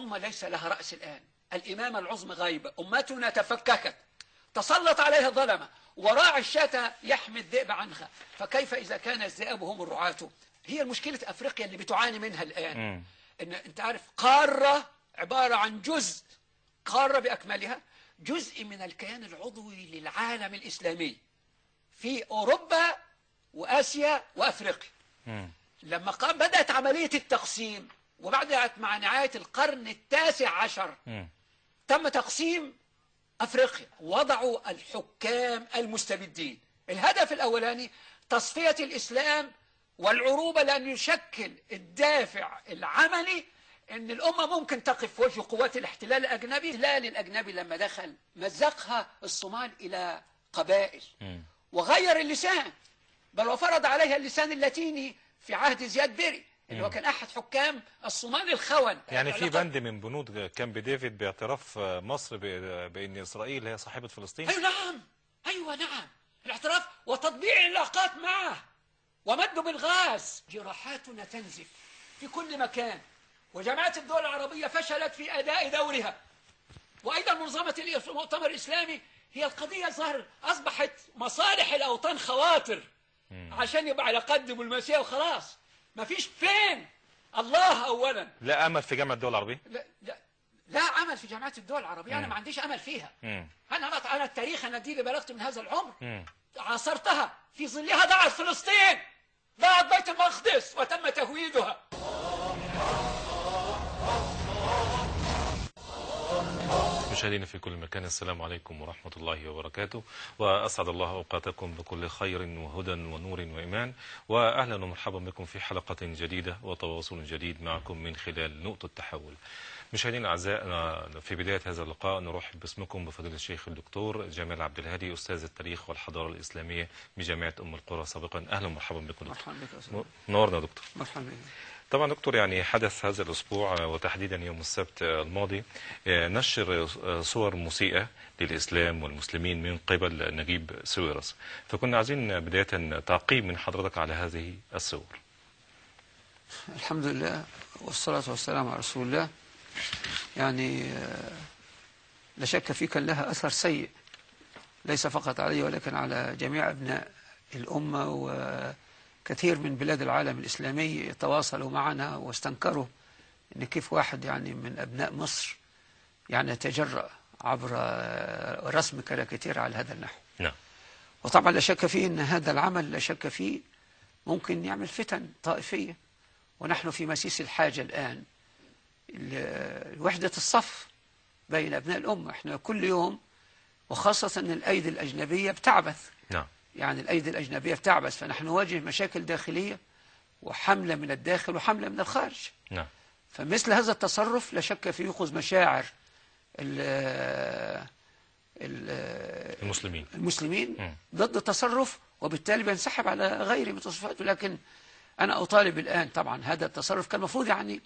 الأمة ليس لها رأس الآن الإمامة العظمى غايبة أمتنا تفككت تسلط عليها الظلمة وراعي الشاة يحمي الذئب عنها فكيف إذا كان الذئاب هم الرعاة هي المشكلة أفريقيا اللي بتعاني منها الآن مم. إن أنت عارف قارة عبارة عن جزء قارة بأكملها جزء من الكيان العضوي للعالم الإسلامي في أوروبا وآسيا وأفريقيا مم. لما قام بدأت عملية التقسيم وبعدت مع نهاية القرن التاسع عشر مم. تم تقسيم أفريقيا وضعوا الحكام المستبدين الهدف الأولاني تصفية الإسلام والعروبة لأن يشكل الدافع العملي أن الأمة ممكن تقف في وجه قوات الاحتلال الأجنبي الاحتلال الأجنبي لما دخل مزقها الصومال إلى قبائل مم. وغير اللسان بل وفرض عليها اللسان اللاتيني في عهد زياد بيري اللي هو كان أحد حكام الصومال الخون يعني في لقب- بند من بنود كامب ديفيد باعتراف مصر ب- بان اسرائيل هي صاحبه فلسطين أيوة نعم أيوة نعم الاعتراف وتطبيع العلاقات معه ومده بالغاز جراحاتنا تنزف في كل مكان وجامعات الدول العربية فشلت في أداء دورها وأيضا منظمة المؤتمر الإسلامي هي القضية الظاهر أصبحت مصالح الأوطان خواطر عشان يبقى علاقات دبلوماسية وخلاص مفيش فين الله أولا لا امل في جامعه الدول العربيه لا, لا, لا عمل في جامعات الدول العربية أنا ما عنديش أمل فيها مم. أنا أنا التاريخ أنا دي اللي بلغت من هذا العمر مم. عاصرتها في ظلها ضاعت فلسطين ضاعت بيت المقدس وتم تهويدها مشاهدينا في كل مكان السلام عليكم ورحمة الله وبركاته وأسعد الله أوقاتكم بكل خير وهدى ونور وإيمان وأهلا ومرحبا بكم في حلقة جديدة وتواصل جديد معكم من خلال نقطة التحول مشاهدينا الأعزاء أنا في بداية هذا اللقاء نرحب باسمكم بفضيلة الشيخ الدكتور جمال عبد الهادي أستاذ التاريخ والحضارة الإسلامية بجامعة أم القرى سابقا أهلا ومرحبا بكم دكتور مرحبا بك يا أستاذ. نورنا يا دكتور مرحبا بك طبعا دكتور يعني حدث هذا الأسبوع وتحديدا يوم السبت الماضي نشر صور مسيئة للإسلام والمسلمين من قبل نجيب سويرس فكنا عايزين بداية تعقيب من حضرتك على هذه الصور الحمد لله والصلاة والسلام على رسول الله يعني آه، لا شك في كان لها أثر سيء ليس فقط علي ولكن على جميع أبناء الأمة وكثير من بلاد العالم الإسلامي تواصلوا معنا واستنكروا أن كيف واحد يعني من أبناء مصر يعني يتجرأ عبر آه، رسم كاريكاتير على هذا النحو نعم وطبعا لا شك فيه أن هذا العمل لا شك فيه ممكن يعمل فتن طائفية ونحن في مسيس الحاجة الآن ل- لوحدة الصف بين أبناء الأمة احنا كل يوم وخاصة أن الأيدي الأجنبية بتعبث نعم يعني الأيدي الأجنبية بتعبث فنحن نواجه مشاكل داخلية وحملة من الداخل وحملة من الخارج نعم فمثل هذا التصرف لا شك فيه يوقظ مشاعر ال- ال- المسلمين المسلمين مم. ضد التصرف وبالتالي بينسحب على غيره من تصرفاته لكن أنا أطالب الآن طبعا هذا التصرف كان المفروض يعني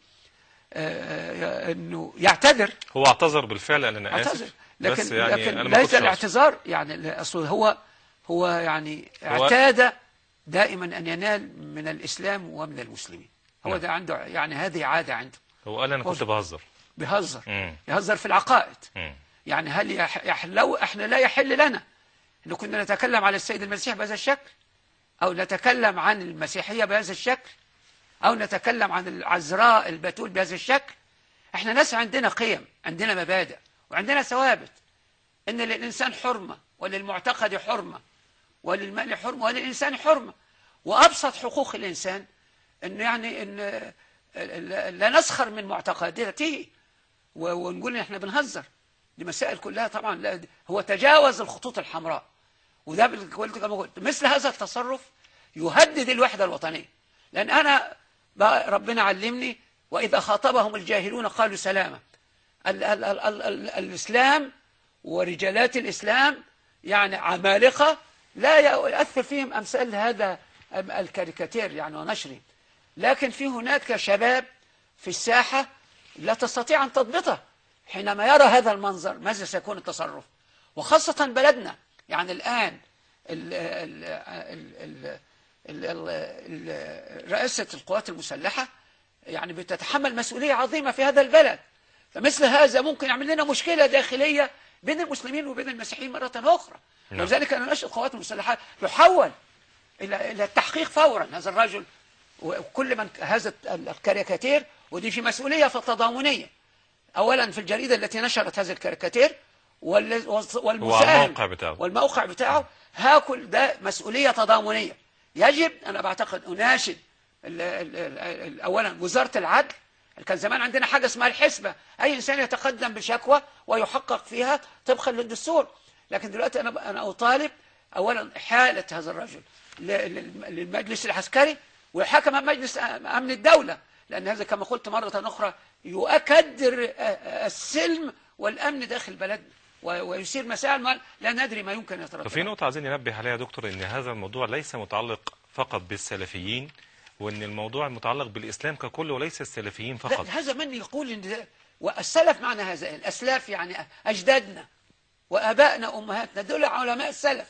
آه، آه، أنه يعتذر هو اعتذر بالفعل قال أنا اعتذر آسف لكن, بس يعني لكن أنا ما ليس كنتش أقصد. الاعتذار يعني لا، أصل هو هو يعني هو- اعتاد دائما أن ينال من الإسلام ومن المسلمين هو نعم. ده عنده يعني هذه عادة عنده هو قال أنا كنت بهزر بيهزر مم. يهزر في العقائد مم. يعني هل يح... يح... لو احنا لا يحل لنا ان كنا نتكلم على السيد المسيح بهذا الشكل او نتكلم عن المسيحية بهذا الشكل او نتكلم عن العذراء البتول بهذا الشكل احنا ناس عندنا قيم عندنا مبادئ وعندنا ثوابت ان للانسان حرمة وللمعتقد حرمة وللمال حرمة وللانسان حرمة وابسط حقوق الانسان انه يعني ان لا نسخر من معتقداته و- ونقول ان احنا بنهزر دي مسائل كلها طبعا لا هو تجاوز الخطوط الحمراء وده بال- قلت كما قلت مثل هذا التصرف يهدد الوحدة الوطنية لأن أنا بقى ربنا علمني وإذا خاطبهم الجاهلون قالوا سلاما ال ال ال ال ال الإسلام ورجالات الإسلام يعني عمالقة لا يؤثر فيهم أمثال هذا الكاريكاتير يعني ونشره لكن في هناك شباب في الساحة لا تستطيع أن تضبطه حينما يرى هذا المنظر ماذا سيكون التصرف وخاصة بلدنا يعني الآن ال ال ال ال ال ال رئاسة القوات المسلحة يعني بتتحمل مسؤولية عظيمة في هذا البلد فمثل هذا ممكن يعمل لنا مشكلة داخلية بين المسلمين وبين المسيحيين مرة أخرى نعم. ولذلك أنا نشأ القوات المسلحة يحول إلى إلى التحقيق فورا هذا الرجل وكل من هذا الكاريكاتير ودي في مسؤولية تضامنية أولا في الجريدة التي نشرت هذا الكاريكاتير وال- والمساهم الموقع بتاعه. والموقع بتاعه هاكل ده مسؤولية تضامنية يجب أنا بعتقد أناشد ال- ال- ال- ال- أولا وزارة العدل كان زمان عندنا حاجة اسمها الحسبة أي إنسان يتقدم بشكوى ويحقق فيها طبقا للدستور لكن دلوقتي أنا أنا أطالب أولا إحالة هذا الرجل ل- لل- للمجلس العسكري وحكم مجلس أمن الدولة لأن هذا كما قلت مرة أخرى يؤكدر السلم والأمن داخل بلدنا و- ويثير مسائل ما لا ندري ما يمكن يترتب ففي نقطة عايزين ننبه عليها يا دكتور ان هذا الموضوع ليس متعلق فقط بالسلفيين وان الموضوع متعلق بالاسلام ككل وليس السلفيين لا فقط هذا من يقول ان ده والسلف معنى هذا إيه؟ الاسلاف يعني اجدادنا وابائنا امهاتنا دول علماء السلف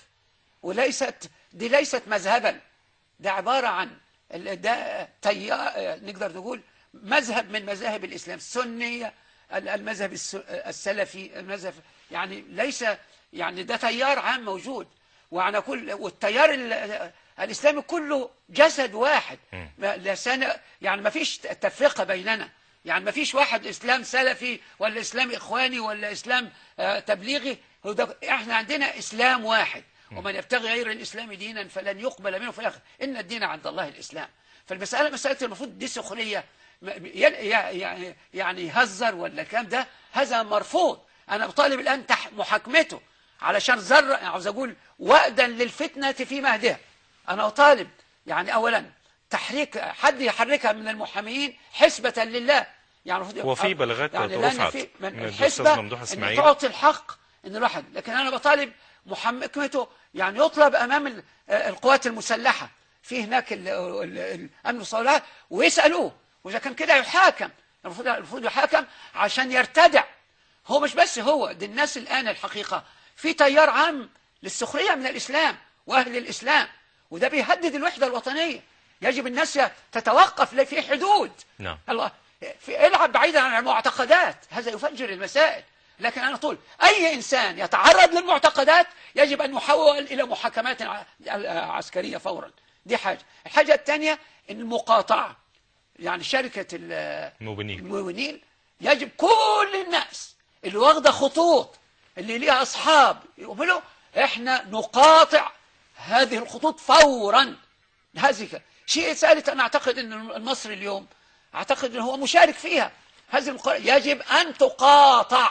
وليست دي ليست مذهبا ده عباره عن ال- ده تيار نقدر نقول مذهب من مذاهب الاسلام السنيه ال- المذهب الس- السلفي المذهب يعني ليس يعني ده تيار عام موجود وعلى كل والتيار ال- الاسلامي كله جسد واحد مم. ما- لا سنة يعني ما فيش تفرقة بيننا يعني ما فيش واحد إسلام سلفي ولا إسلام إخواني ولا إسلام آه، تبليغي هو ده احنا عندنا إسلام واحد ومن يبتغي غير الإسلام دينا فلن يقبل منه في الآخر إن الدين عند الله الإسلام فالمسألة مسألة المفروض دي سخرية ما- ي- ي- يعني يهزر ولا كام ده هذا مرفوض أنا بطالب الآن تح- محاكمته علشان زر عاوز أقول وأدا للفتنة في مهدها أنا أطالب يعني أولا تحريك حد يحركها من المحامين حسبة لله يعني المفروض- وفي بلاغات يعني لأن رفعت في من من الحسبة الأستاذ ممدوح إن إسماعيل. تعطي الحق إن الواحد لكن أنا بطالب محاكمته يعني يطلب أمام ال- القوات المسلحة في هناك ال- ال- الأمن والصلاة ويسألوه وإذا كان كده يحاكم المفروض المفروض يحاكم عشان يرتدع هو مش بس هو دي الناس الآن الحقيقة في تيار عام للسخرية من الإسلام وأهل الإسلام وده بيهدد الوحدة الوطنية يجب الناس تتوقف لا في حدود نعم. الله في العب بعيدا عن المعتقدات هذا يفجر المسائل لكن أنا أقول أي إنسان يتعرض للمعتقدات يجب أن يحول إلى محاكمات ع- عسكرية فورا دي حاجة الحاجة الثانية المقاطعة يعني شركة ال- الموبنين المؤمنين يجب كل الناس اللي واخده خطوط اللي ليها اصحاب يقولوا احنا نقاطع هذه الخطوط فورا هذه ك- شيء ثالث انا اعتقد ان المصري اليوم اعتقد انه هو مشارك فيها هذه المقا- يجب ان تقاطع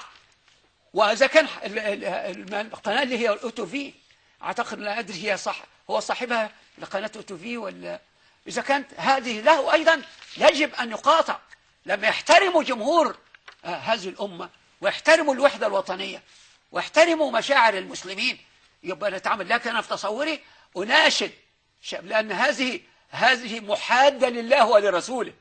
واذا كان ال- ال- ال- القناه اللي هي الاوتو في اعتقد لا ادري هي صح هو صاحبها لقناه اوتو في ولا اذا كانت هذه له ايضا يجب ان يقاطع لما يحترموا جمهور آه، هذه الامه ويحترموا الوحده الوطنيه ويحترموا مشاعر المسلمين يبقى نتعامل لكن انا في تصوري اناشد ش- لان هذه هذه محاده لله ولرسوله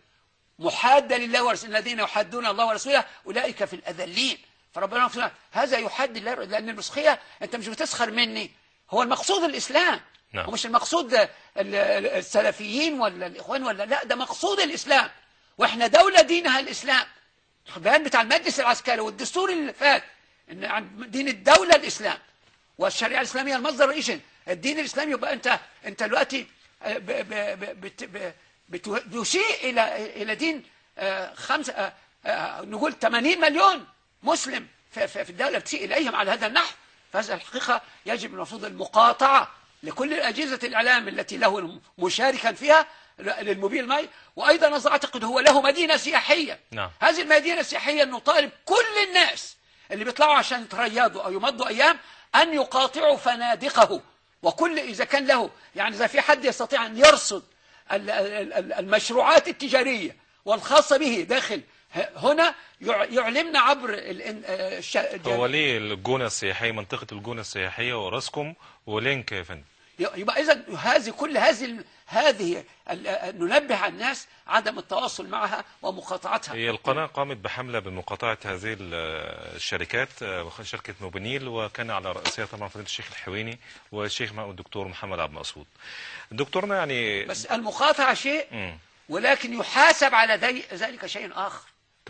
محادة لله ورسوله الذين يحادون الله ورسوله أولئك في الأذلين فربنا سبحانه هذا يحد الله لأن المسخية أنت مش بتسخر مني هو المقصود الإسلام نعم. ومش المقصود ال- ال- السلفيين ولا الإخوان ولا لا ده مقصود الإسلام وإحنا دولة دينها الإسلام البيان بتاع المجلس العسكري والدستور اللي فات إن عن دين الدولة الإسلام والشريعة الإسلامية المصدر الرئيسي الدين الإسلامي يبقى أنت أنت دلوقتي آه، ب- ب- ب- بت- ب- بتو- بتسيء إلى إلى دين آه، خمسة آه، آه، نقول 80 مليون مسلم في في- في الدولة بتسيء إليهم على هذا النحو فهذا الحقيقة يجب المفروض المقاطعة لكل أجهزة الإعلام التي له مشاركا فيها للموبيل ماي وأيضا أنا أعتقد هو له مدينة سياحية نعم. هذه المدينة السياحية نطالب كل الناس اللي بيطلعوا عشان يتريضوا أو يمضوا أيام أن يقاطعوا فنادقه وكل إذا كان له يعني إذا في حد يستطيع أن يرصد ال- ال- ال- المشروعات التجارية والخاصة به داخل ه- هنا يع- يعلمنا عبر ال- آه، الش- هو ليه الجونة السياحية منطقة الجونة السياحية وراسكم ولينك يا فندم يبقى اذا هذه كل هذه ال- هذه ال- ننبه الناس عدم التواصل معها ومقاطعتها هي القناة قامت بحملة بمقاطعة هذه ال- الشركات آه، شركة موبينيل وكان على رأسها طبعا فضيلة الشيخ الحويني والشيخ مع الدكتور محمد عبد المقصود دكتورنا يعني بس المقاطعة شيء مم. ولكن يحاسب على ذي- ذلك شيء آخر تمام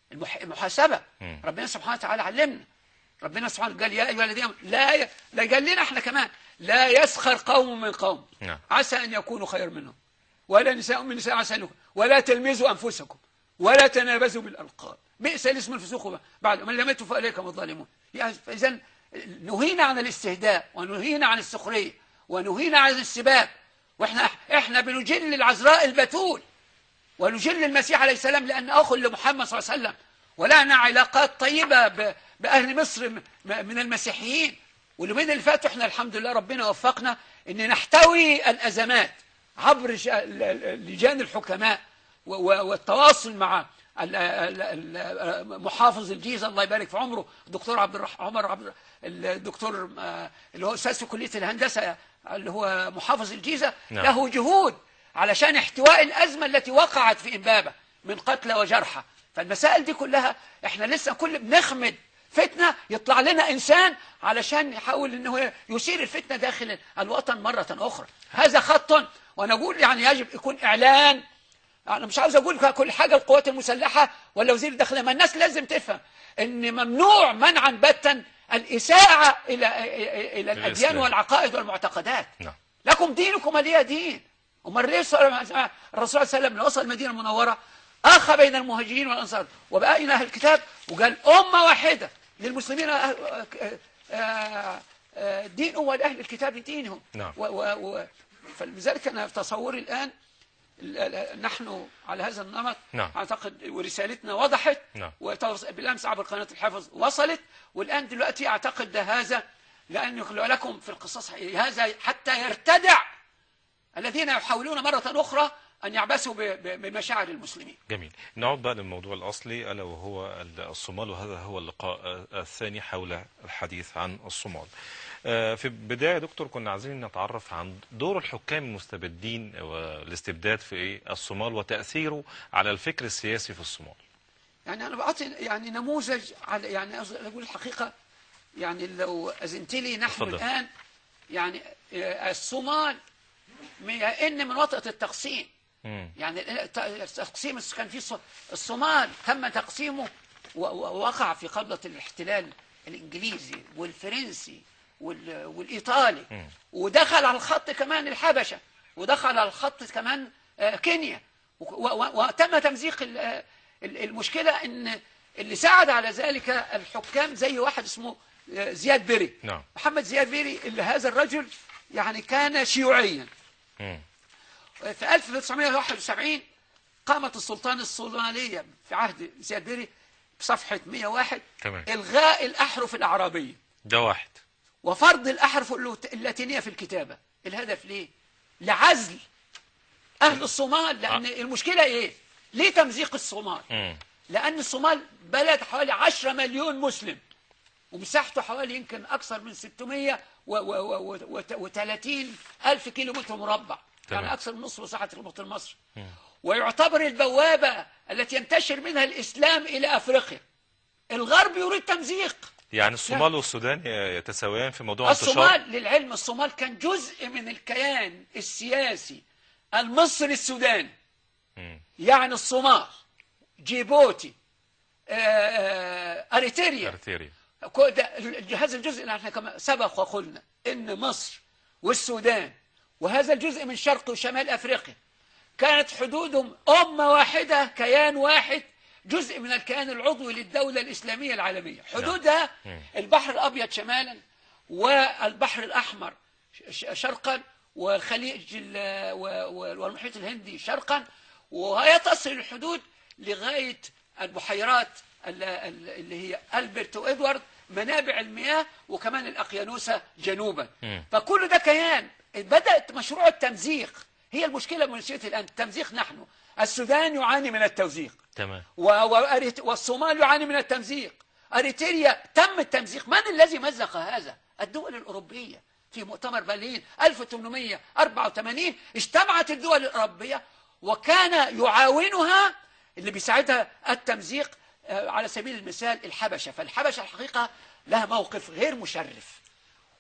المح- المحاسبة مم. ربنا سبحانه وتعالى علمنا ربنا سبحانه قال يا أيها الذين آمنوا- لا ي... لا قال لنا احنا كمان لا يسخر قوم من قوم نعم. عسى أن يكونوا خير منهم ولا نساء من نساء عسى أن يكونوا ولا تلمزوا أنفسكم ولا تنابزوا بالألقاب بئس الاسم الفسوق بعد من لم يتب فإليكم الظالمون إذا نهينا عن الاستهداء ونهينا عن السخرية ونهينا عن السباب واحنا احنا بنجل العذراء البتول ونجل المسيح عليه السلام لأن أخ لمحمد صلى الله عليه وسلم ولنا علاقات طيبة ب- بأهل مصر م- م- من المسيحيين واليومين اللي فاتوا احنا الحمد لله ربنا وفقنا ان نحتوي الأزمات عبر ش- ال- ال- لجان الحكماء و- و- والتواصل مع ال- ال- ال- محافظ الجيزة الله يبارك في عمره الدكتور عبد الرح عمر عبد الدكتور آه، اللي هو أستاذ في كلية الهندسة اللي هو محافظ الجيزة نعم. له جهود علشان احتواء الأزمة التي وقعت في إمبابة من قتلى وجرحى فالمسائل دي كلها احنا لسه كل بنخمد فتنة يطلع لنا إنسان علشان يحاول أنه يثير الفتنة داخل الوطن مرة أخرى هذا خط ونقول يعني يجب يكون إعلان أنا مش عاوز أقول كل حاجة القوات المسلحة ولا وزير الداخلية ما الناس لازم تفهم أن ممنوع منعا باتا الإساءة إلى إلى الأديان الإسلام. والعقائد والمعتقدات نعم لكم دينكم ولي دين امال ليه صلى- الرسول صلى الله عليه وسلم لما وصل المدينه المنوره اخى بين المهاجرين والانصار وبقينا اهل الكتاب وقال امه واحده للمسلمين أهل- آه، آه، دين ولاهل الكتاب دينهم نعم. و و و فلذلك انا في تصوري الان ال- ال- نحن على هذا النمط نعم. اعتقد ورسالتنا وضحت نعم. وبالامس عبر قناه الحافظ وصلت والان دلوقتي اعتقد ده هذا لان يخلو لكم في القصص هذا حتى يرتدع الذين يحاولون مره اخرى ان يعبثوا ب- ب- بمشاعر المسلمين جميل نعود بقى للموضوع الأصلي ألا وهو الصومال وهذا هو اللقاء الثاني حول الحديث عن الصومال آه، في البداية يا دكتور كنا عايزين نتعرف عن دور الحكام المستبدين والاستبداد في إيه؟ الصومال وتأثيره على الفكر السياسي في الصومال يعني انا بعطي يعني نموذج على يعني أز- اقول الحقيقه يعني لو اذنت لي نحن اتفضل. الان يعني آه، الصومال ان من وطأة التقسيم مم. يعني التقسيم كان في ص- الصومال تم تقسيمه و- و- ووقع في قبضة الاحتلال الإنجليزي والفرنسي وال- والإيطالي مم. ودخل على الخط كمان الحبشة ودخل على الخط كمان آه، كينيا و- و- وتم تمزيق ال- آه، ال- المشكلة ان اللي ساعد على ذلك الحكام زي واحد اسمه آه، زياد بيري نعم. محمد زياد بيري اللي هذا الرجل يعني كان شيوعيا مم. في 1971 قامت السلطان الصومالية في عهد زياد بيري بصفحة 101 تمام. إلغاء الأحرف الأعرابية ده واحد وفرض الأحرف اللوت- اللاتينية في الكتابة الهدف ليه؟ لعزل أهل الصومال لأن المشكلة إيه؟ ليه تمزيق الصومال؟ مم. لأن الصومال بلد حوالي 10 مليون مسلم ومساحته حوالي يمكن أكثر من 600 و و و و و 30 ألف كيلو متر مربع تمام. يعني أكثر من نصف مساحة الموطن المصري ويعتبر البوابة التي ينتشر منها الإسلام إلى أفريقيا الغرب يريد تمزيق يعني الصومال والسودان يتساويان في موضوع انتشار الصومال للعلم الصومال كان جزء من الكيان السياسي المصري السوداني مم. يعني الصومال جيبوتي آه، آه، أريتريا ارتيريا كو- ده- ال- هذا الجزء اللي احنا كما سبق وقلنا ان مصر والسودان وهذا الجزء من شرق وشمال افريقيا كانت حدودهم امه واحده كيان واحد جزء من الكيان العضوي للدوله الاسلاميه العالميه حدودها مم. البحر الابيض شمالا والبحر الاحمر ش- شرقا والخليج ال- و- و- والمحيط الهندي شرقا وهي تصل الحدود لغايه البحيرات ال- ال- اللي هي البرت وادوارد منابع المياه وكمان الاقيانوسه جنوبا مم. فكل ده كيان بدات مشروع التمزيق هي المشكله منشئه الان التمزيق نحن السودان يعاني من التمزيق تمام و- وأريت- والصومال يعاني من التمزيق أريتريا تم التمزيق من الذي مزق هذا الدول الأوروبية في مؤتمر برلين 1884 اجتمعت الدول الأوروبية وكان يعاونها اللي بيساعدها التمزيق آه، على سبيل المثال الحبشة فالحبشة الحقيقة لها موقف غير مشرف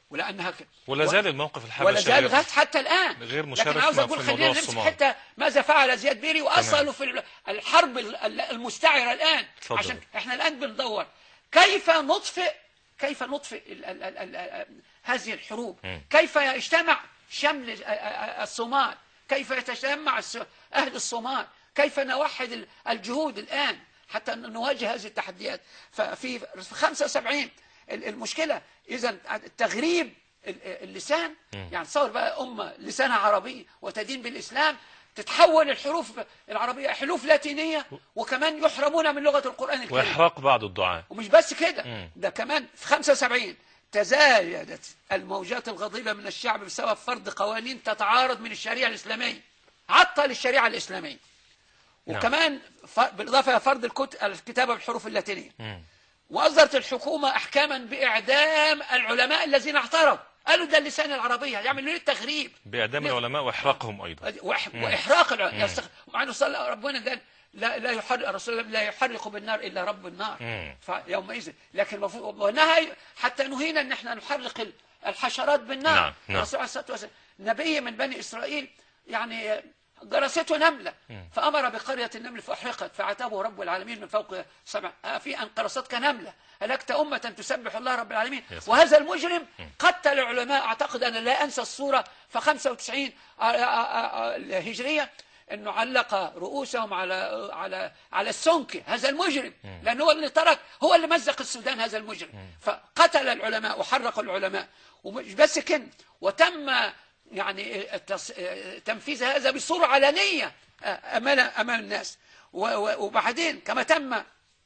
ولانها ك... ولا زال الموقف الحبشي ولا زال غير- لغايه حتى الان غير لكن مشرف عاوز مع- اقول في خلينا موضوع نمسك الصومال. حتى ماذا فعل زياد بيري واصلوا في ال- الحرب ال- ال- المستعره الان اتفضل. عشان احنا الان بندور كيف نطفئ كيف نطفئ ال ال ال ال ال هذه الحروب مم. كيف يجتمع شمل ال- ال- الصومال كيف يتجمع الس- اهل الصومال كيف نوحد ال- الجهود الان حتى ن- نواجه هذه التحديات ففي في 75 ال- المشكله اذا تغريب ال- اللسان مم. يعني تصور بقى امه لسانها عربي وتدين بالاسلام تتحول الحروف العربيه حروف لاتينيه وكمان يحرمون من لغه القران الكريم وإحراق بعض الدعاء ومش بس كده مم. ده كمان في 75 تزايدت الموجات الغضيبة من الشعب بسبب فرض قوانين تتعارض من الشريعة الإسلامية عطل الشريعة الإسلامية نعم. وكمان ف- بالإضافة إلى فرض الكت- الكتابة بالحروف اللاتينية مم. وأصدرت الحكومة أحكاما بإعدام العلماء الذين اعترضوا قالوا ده اللسان العربية يعملوا ليه التغريب بإعدام نعم. العلماء وإحراقهم أيضا وإح... مم. واحراق الع... يستخ... مع انه صلى ربنا قال لا لا يحرق الرسول لا يحرق بالنار الا رب النار مم. فيومئذ لكن المفروض ونهى حتى نهينا ان احنا نحرق ال- الحشرات بالنار نعم، نعم. الرسول عليه الصلاه والسلام نبي من بني اسرائيل يعني جرسته نمله فامر بقريه النمل فاحرقت فعتابه رب العالمين من فوق سبع آه، في ان قرصتك نمله هلكت امه تسبح الله رب العالمين يا سلام. وهذا المجرم قتل العلماء اعتقد انا لا انسى الصوره في 95 آه، آه، آه، الهجريه انه علق رؤوسهم على على على السنك هذا المجرم لانه هو اللي ترك هو اللي مزق السودان هذا المجرم فقتل العلماء وحرق العلماء ومش بس كده وتم يعني التص... تنفيذ هذا بصوره علنيه امام امام الناس و- و- وبعدين كما تم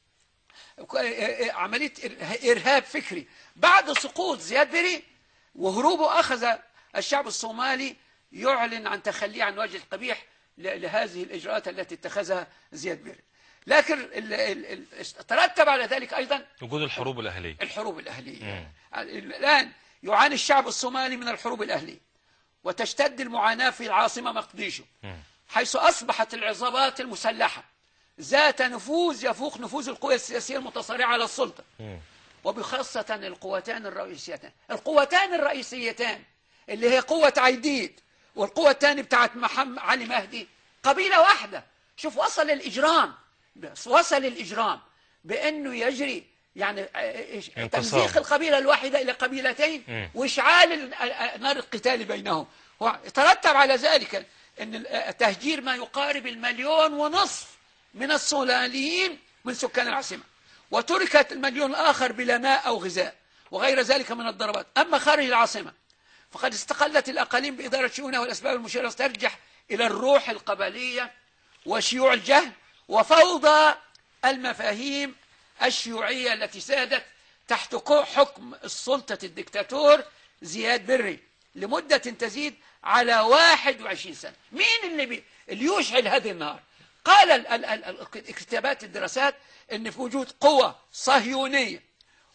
عملية إرهاب فكري بعد سقوط زياد بري وهروبه أخذ الشعب الصومالي يعلن عن تخليه عن وجه القبيح ل- لهذه الإجراءات التي اتخذها زياد بري لكن ال- ال- ال- ترتب على ذلك أيضا وجود الحروب الأهلية الحروب الأهلية مم. الآن يعاني الشعب الصومالي من الحروب الأهلية وتشتد المعاناة في العاصمة مقديشو مم. حيث أصبحت العصابات المسلحة ذات نفوذ يفوق نفوذ القوى السياسية المتصارعة على السلطة مم. وبخاصة القوتان الرئيسيتان القوتان الرئيسيتان اللي هي قوة عيديد والقوة الثانية بتاعت محمد علي مهدي قبيلة واحدة شوف وصل الإجرام بس وصل الإجرام بأنه يجري يعني آه، إيش- انقسام. تمزيق القبيلة الواحدة إلى قبيلتين مم. وإشعال ال- آه، نار القتال بينهم وترتب على ذلك أن ال- آه، تهجير ما يقارب المليون ونصف من الصوماليين من سكان العاصمة وتركت المليون الآخر بلا ماء أو غذاء وغير ذلك من الضربات أما خارج العاصمة فقد استقلت الأقاليم بإدارة شؤونها والأسباب المشيرة ترجح إلى الروح القبلية وشيوع الجهل وفوضى المفاهيم الشيوعية التي سادت تحت كو- حكم السلطة الدكتاتور زياد بري لمدة تزيد على 21 سنة مين اللي, بي... اللي يشعل هذه النار قال ال... ال... ال... ال- كتابات الدراسات ان في وجود قوة صهيونية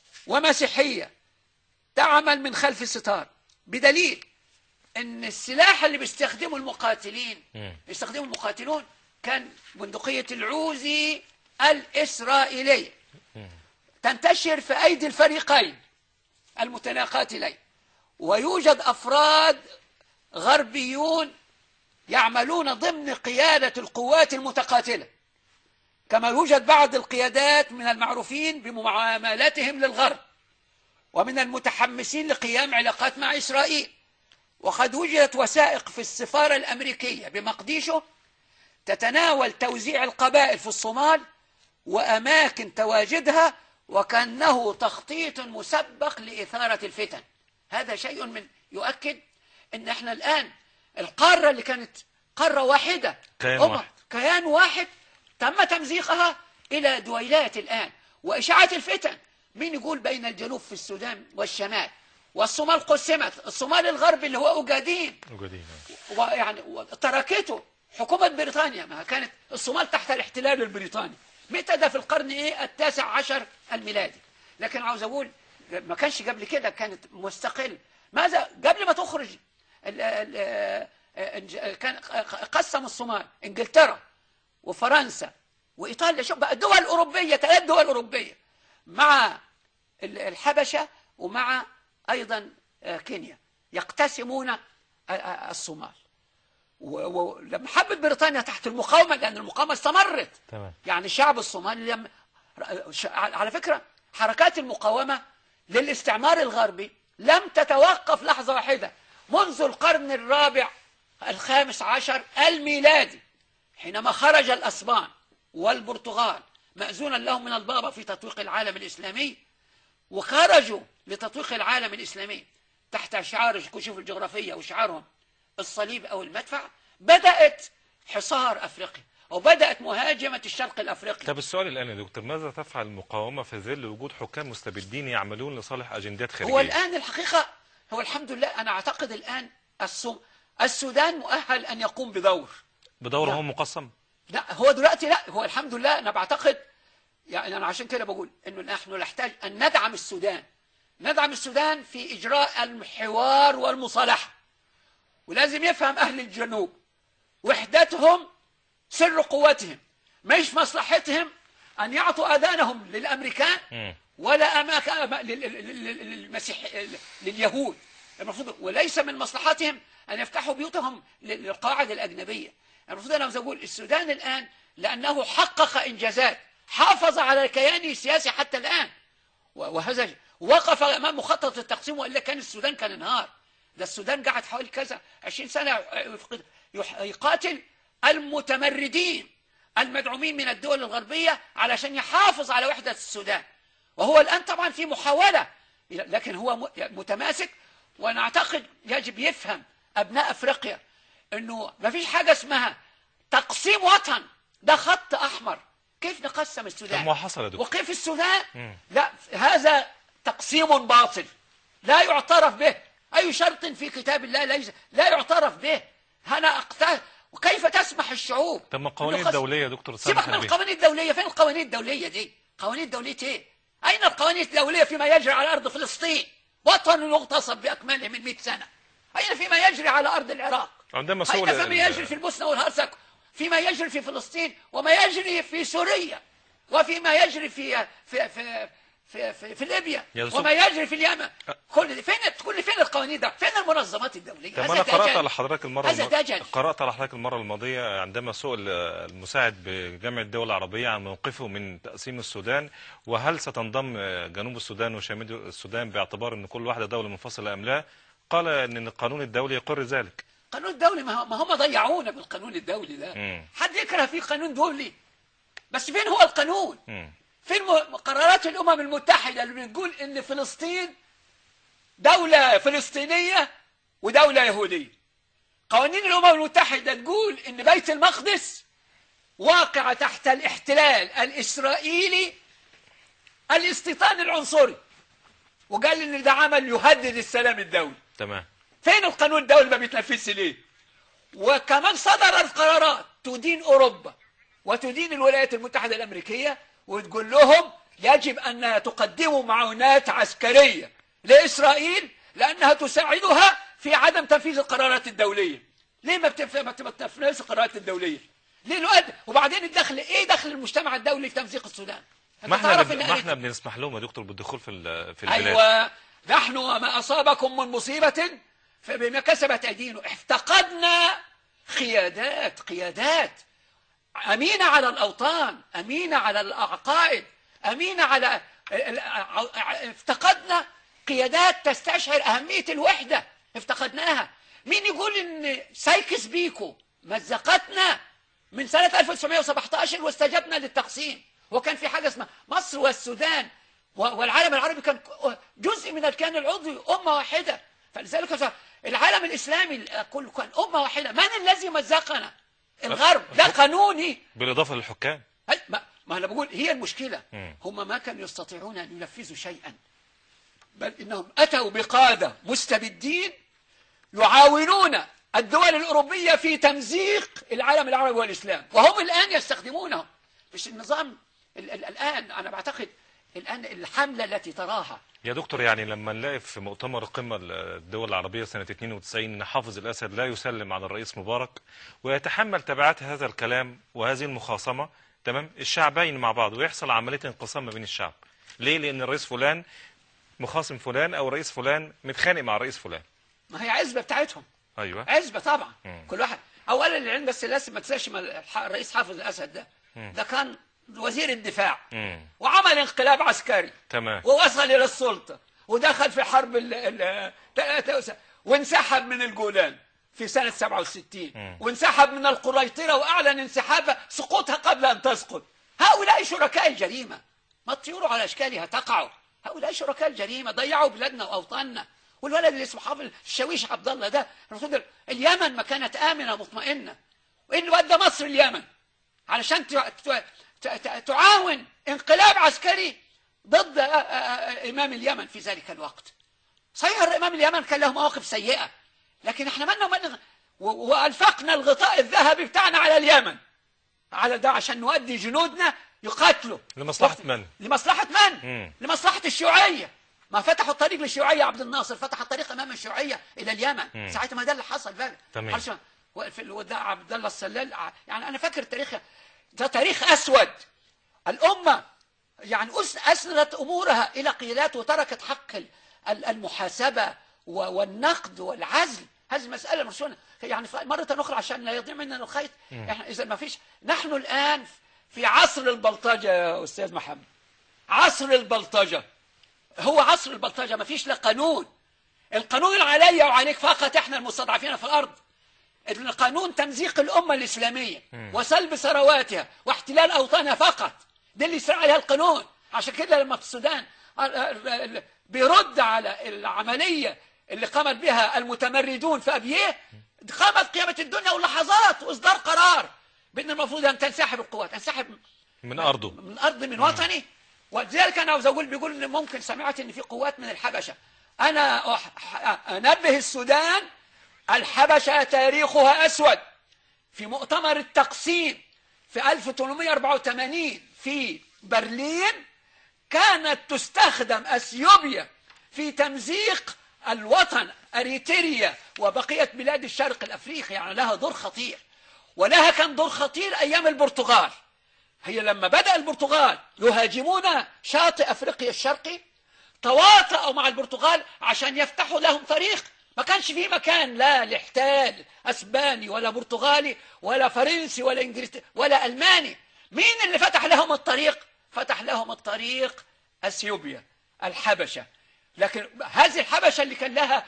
ومسيحية تعمل من خلف الستار بدليل ان السلاح اللي بيستخدمه المقاتلين مم. يستخدمه المقاتلون كان بندقية العوزي الإسرائيلية تنتشر في أيدي الفريقين المتناقاتلين ويوجد أفراد غربيون يعملون ضمن قيادة القوات المتقاتلة كما يوجد بعض القيادات من المعروفين بمعاملتهم للغرب ومن المتحمسين لقيام علاقات مع إسرائيل وقد وجدت وثائق في السفارة الأمريكية بمقديشو تتناول توزيع القبائل في الصومال وأماكن تواجدها وكأنه تخطيط مسبق لإثارة الفتن هذا شيء من يؤكد أن احنا الآن القارة اللي كانت قارة واحدة كيان أمم، واحد. كيان واحد تم تمزيقها إلى دويلات الآن وإشاعة الفتن مين يقول بين الجنوب في السودان والشمال والصومال قسمت الصومال الغربي اللي هو أوجادين موجودين ويعني تركته حكومة بريطانيا ما كانت الصومال تحت الاحتلال البريطاني متى ده في القرن ايه التاسع عشر الميلادي لكن عاوز اقول ما كانش قبل كده كانت مستقل ماذا قبل ما تخرج ال ال كان قسم الصومال انجلترا وفرنسا وايطاليا شوف بقى دول اوروبيه ثلاث دول اوروبيه مع ال- الحبشه ومع ايضا آه، كينيا يقتسمون آه، آه، الصومال و- ولما حبت بريطانيا تحت المقاومة لأن المقاومة استمرت تمام يعني الشعب الصومالي لم... ش- على فكرة حركات المقاومة للاستعمار الغربي لم تتوقف لحظة واحدة منذ القرن الرابع الخامس عشر الميلادي حينما خرج الأسبان والبرتغال مأذونا لهم من البابا في تطويق العالم الإسلامي وخرجوا لتطويق العالم الإسلامي تحت شعار الكشوف الجغرافية وشعارهم الصليب أو المدفع بدأت حصار أفريقيا أو بدأت مهاجمة الشرق الأفريقي طب السؤال الآن يا دكتور ماذا تفعل المقاومة في ظل وجود حكام مستبدين يعملون لصالح أجندات خارجية هو الآن الحقيقة هو الحمد لله أنا أعتقد الآن السو- السودان مؤهل أن يقوم بدور بدوره لا. هو مقسم لا هو دلوقتي لا هو الحمد لله أنا بعتقد يعني أنا عشان كده بقول إنه نحن نحتاج أن ندعم السودان ندعم السودان في إجراء الحوار والمصالحة ولازم يفهم أهل الجنوب وحدتهم سر قوتهم مش مصلحتهم أن يعطوا أذانهم للأمريكان مم. ولا أماك أما- لل- لل- لل- للمسيح لليهود المفروض وليس من مصلحتهم أن يفتحوا بيوتهم لل- للقواعد الأجنبية المفروض أنا عاوز أقول السودان الآن لأنه حقق إنجازات حافظ على الكيان السياسي حتى الآن و- وهذا وقف أمام مخطط التقسيم وإلا كان السودان كان انهار ده السودان قعد حوالي كذا 20 سنة يفقد- يح- يقاتل المتمردين المدعومين من الدول الغربية علشان يحافظ على وحدة السودان وهو الآن طبعا في محاولة لكن هو م- متماسك وأنا أعتقد يجب يفهم أبناء أفريقيا أنه ما فيش حاجة اسمها تقسيم وطن ده خط أحمر كيف نقسم طب السودان ما حصل يا دكتور وكيف السودان مم. لا هذا تقسيم باطل لا يعترف به أي شرط في كتاب الله ليس لا يعترف به أنا أقتل وكيف تسمح الشعوب طب ما القوانين إنه خص- الدولية يا دكتور سيبك سامح من بيه القوانين الدولية فين القوانين الدولية دي قوانين الدولية ايه أين القوانين الدولية فيما يجري على أرض فلسطين وطن يغتصب بأكمله من 100 سنة أين فيما يجري على أرض العراق عندما أين سئل فيما يجري في البوسنة والهرسك فيما يجري في فلسطين وما يجري في سوريا وفيما يجري في في في في, في, في ليبيا يا دكتور. وما يجري في اليمن كل فين كل فين القوانين ده فين المنظمات الدولية طب هذا انا قرات دجل. على حضرتك المره هذا الم... دجل. قرات على حضرتك المره الماضيه عندما سئل المساعد بجامعه الدول العربيه عن موقفه من تقسيم السودان وهل ستنضم جنوب السودان وشمال السودان باعتبار ان كل واحده دوله منفصله ام لا قال ان القانون الدولي يقر ذلك القانون الدولي ما ما هم ضيعونا بالقانون الدولي ده مم. حد يكره في قانون دولي بس فين هو القانون مم. فين م- قرارات الامم المتحده اللي بتقول ان فلسطين دوله فلسطينيه ودوله يهوديه قوانين الامم المتحده تقول ان بيت المقدس واقع تحت الاحتلال الاسرائيلي الاستيطان العنصري وقال ان ده عمل يهدد السلام الدولي تمام فين القانون الدولي ما بيتنفذش ليه وكمان صدرت قرارات تدين اوروبا وتدين الولايات المتحده الامريكيه وتقول لهم يجب ان تقدموا معونات عسكريه لاسرائيل لانها تساعدها في عدم تنفيذ القرارات الدوليه ليه ما بتنف- ما بتنفذش القرارات الدوليه ليه نؤد وبعدين الدخل ايه دخل المجتمع الدولي في تمزيق السودان أنت ما احنا تعرف بن... إن ما أريتريا- احنا بنسمح لهم يا دكتور بالدخول في ال- في البلاد أيوة نحن وما أصابكم من مصيبة فبما كسبت أيدينا افتقدنا قيادات قيادات أمينة على الأوطان أمينة على العقائد أمينة على ال- ال- افتقدنا قيادات تستشعر أهمية الوحدة افتقدناها مين يقول إن سايكس بيكو مزقتنا من سنة 1917 واستجبنا للتقسيم وكان في حاجة اسمها مصر والسودان و- والعالم العربي كان جزء من الكيان العضوي أمة واحدة فلذلك العالم الإسلامي كله كان أمة واحدة من الذي مزقنا الغرب ده قانوني بالاضافه للحكام هل- ما, ما انا بقول هي المشكله مم. هم ما كانوا يستطيعون ان ينفذوا شيئا بل انهم اتوا بقاده مستبدين يعاونون الدول الاوروبيه في تمزيق العالم العربي والاسلام وهم الان يستخدمونه مش النظام ال ال الان انا بعتقد الان الحمله التي تراها يا دكتور يعني لما نلاقي في مؤتمر القمة الدول العربية سنة 92 أن حافظ الأسد لا يسلم على الرئيس مبارك ويتحمل تبعات هذا الكلام وهذه المخاصمة تمام الشعبين مع بعض ويحصل عملية انقسام ما بين الشعب ليه؟ لأن الرئيس فلان مخاصم فلان او رئيس فلان متخانق مع رئيس فلان ما هي عزبه بتاعتهم ايوه عزبه طبعا مم. كل واحد اولا العلم بس لازم ما تنساش ما الح- الرئيس حافظ الاسد ده ده كان وزير الدفاع مم. وعمل انقلاب عسكري تمام ووصل الى السلطه ودخل في حرب ال ال 93 وانسحب من الجولان في سنه 67 مم. وانسحب من القريطره واعلن انسحاب سقوطها قبل ان تسقط هؤلاء شركاء الجريمه ما الطيور على اشكالها تقع هؤلاء شركاء الجريمه ضيعوا بلادنا واوطاننا والولد اللي اسمه حافظ الشاويش عبد الله ده المفروض اليمن ما كانت امنه مطمئنه وايه اللي ودى مصر اليمن علشان تع- تع- تع- تعاون انقلاب عسكري ضد آه، آه، آه، إمام اليمن في ذلك الوقت صحيح إمام اليمن كان له مواقف سيئة لكن احنا مالنا ومالنا و- وألفقنا الغطاء الذهبي بتاعنا على اليمن على ده عشان نودي جنودنا يقاتلوا لمصلحة وقت- من؟ لمصلحة من؟ مم. لمصلحة الشيوعية ما فتحوا الطريق للشيوعية عبد الناصر فتح الطريق أمام الشيوعية إلى اليمن مم. ساعتها ما ده اللي حصل بقى تمام. علشان- وفي- وده عبد الله السلال ع- يعني أنا فاكر تاريخ ده تاريخ أسود الأمة يعني أس- أسندت أمورها إلى قيادات وتركت حق ال- ال- المحاسبة و- والنقد والعزل هذه مسألة مرسولة يعني ف- مرة أخرى عشان لا يضيع مننا الخيط إحنا إذا ما فيش نحن الآن في عصر البلطجة يا أستاذ محمد عصر البلطجة هو عصر البلطجة ما فيش لا قانون القانون علي وعليك فقط احنا المستضعفين في الأرض القانون تمزيق الأمة الإسلامية وسلب ثرواتها واحتلال أوطانها فقط ده اللي يسرع عليها القانون عشان كده لما في السودان ال- ال- ال- بيرد على العملية اللي قامت بها المتمردون في أبيه قامت قيامة الدنيا ولحظات وإصدار قرار بأن المفروض أن تنسحب القوات تنسحب من ارضه من أرض من وطني ولذلك أنا عاوز أقول بيقول إن ممكن سمعت إن في قوات من الحبشة أنا أح- أنبه السودان الحبشة تاريخها أسود في مؤتمر التقسيم في 1884 في برلين كانت تستخدم أثيوبيا في تمزيق الوطن أريتريا وبقية بلاد الشرق الأفريقي يعني لها دور خطير ولها كان دور خطير أيام البرتغال هي لما بدأ البرتغال يهاجمون شاطئ أفريقيا الشرقي تواطؤوا مع البرتغال عشان يفتحوا لهم طريق ما كانش في مكان لا لاحتال اسباني ولا برتغالي ولا فرنسي ولا انجليزي ولا الماني مين اللي فتح لهم الطريق فتح لهم الطريق اثيوبيا الحبشه لكن هذه الحبشه اللي كان لها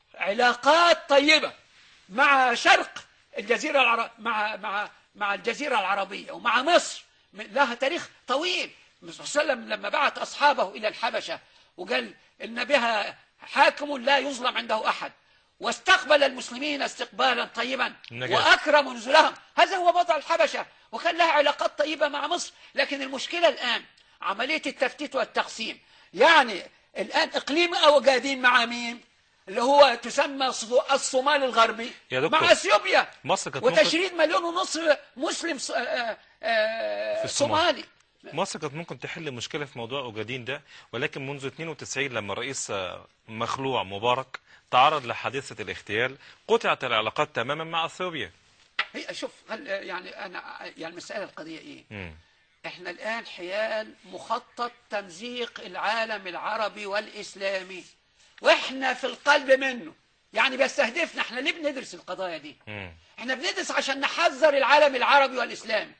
علاقات طيبه مع شرق الجزيره العرب مع مع مع الجزيره العربيه ومع مصر لها تاريخ طويل الرسول صلى الله عليه وسلم لما بعت اصحابه الى الحبشه وقال ان بها حاكم لا يظلم عنده احد واستقبل المسلمين استقبالا طيبا النجاة. واكرم نزلهم هذا هو وضع الحبشه وكان لها علاقات طيبه مع مصر لكن المشكله الان عمليه التفتيت والتقسيم يعني الان اقليم اوجادين مع مين اللي هو تسمى صدو- الصومال الغربي يا دكتور، مع اثيوبيا مصر كانت ممكن وتشريد مليون ونص مسلم ص- آه، آه، في الصومال. صومالي مصر كانت ممكن تحل مشكلة في موضوع أوجادين ده ولكن منذ 92 لما الرئيس آه، مخلوع مبارك تعرض لحادثة الاغتيال قطعت العلاقات تماما مع أثيوبيا هي شوف هل يعني انا يعني المساله القضيه ايه؟ مم. احنا الان حيال مخطط تمزيق العالم العربي والاسلامي واحنا في القلب منه يعني بيستهدفنا احنا ليه بندرس القضايا دي؟ مم. احنا بندرس عشان نحذر العالم العربي والاسلامي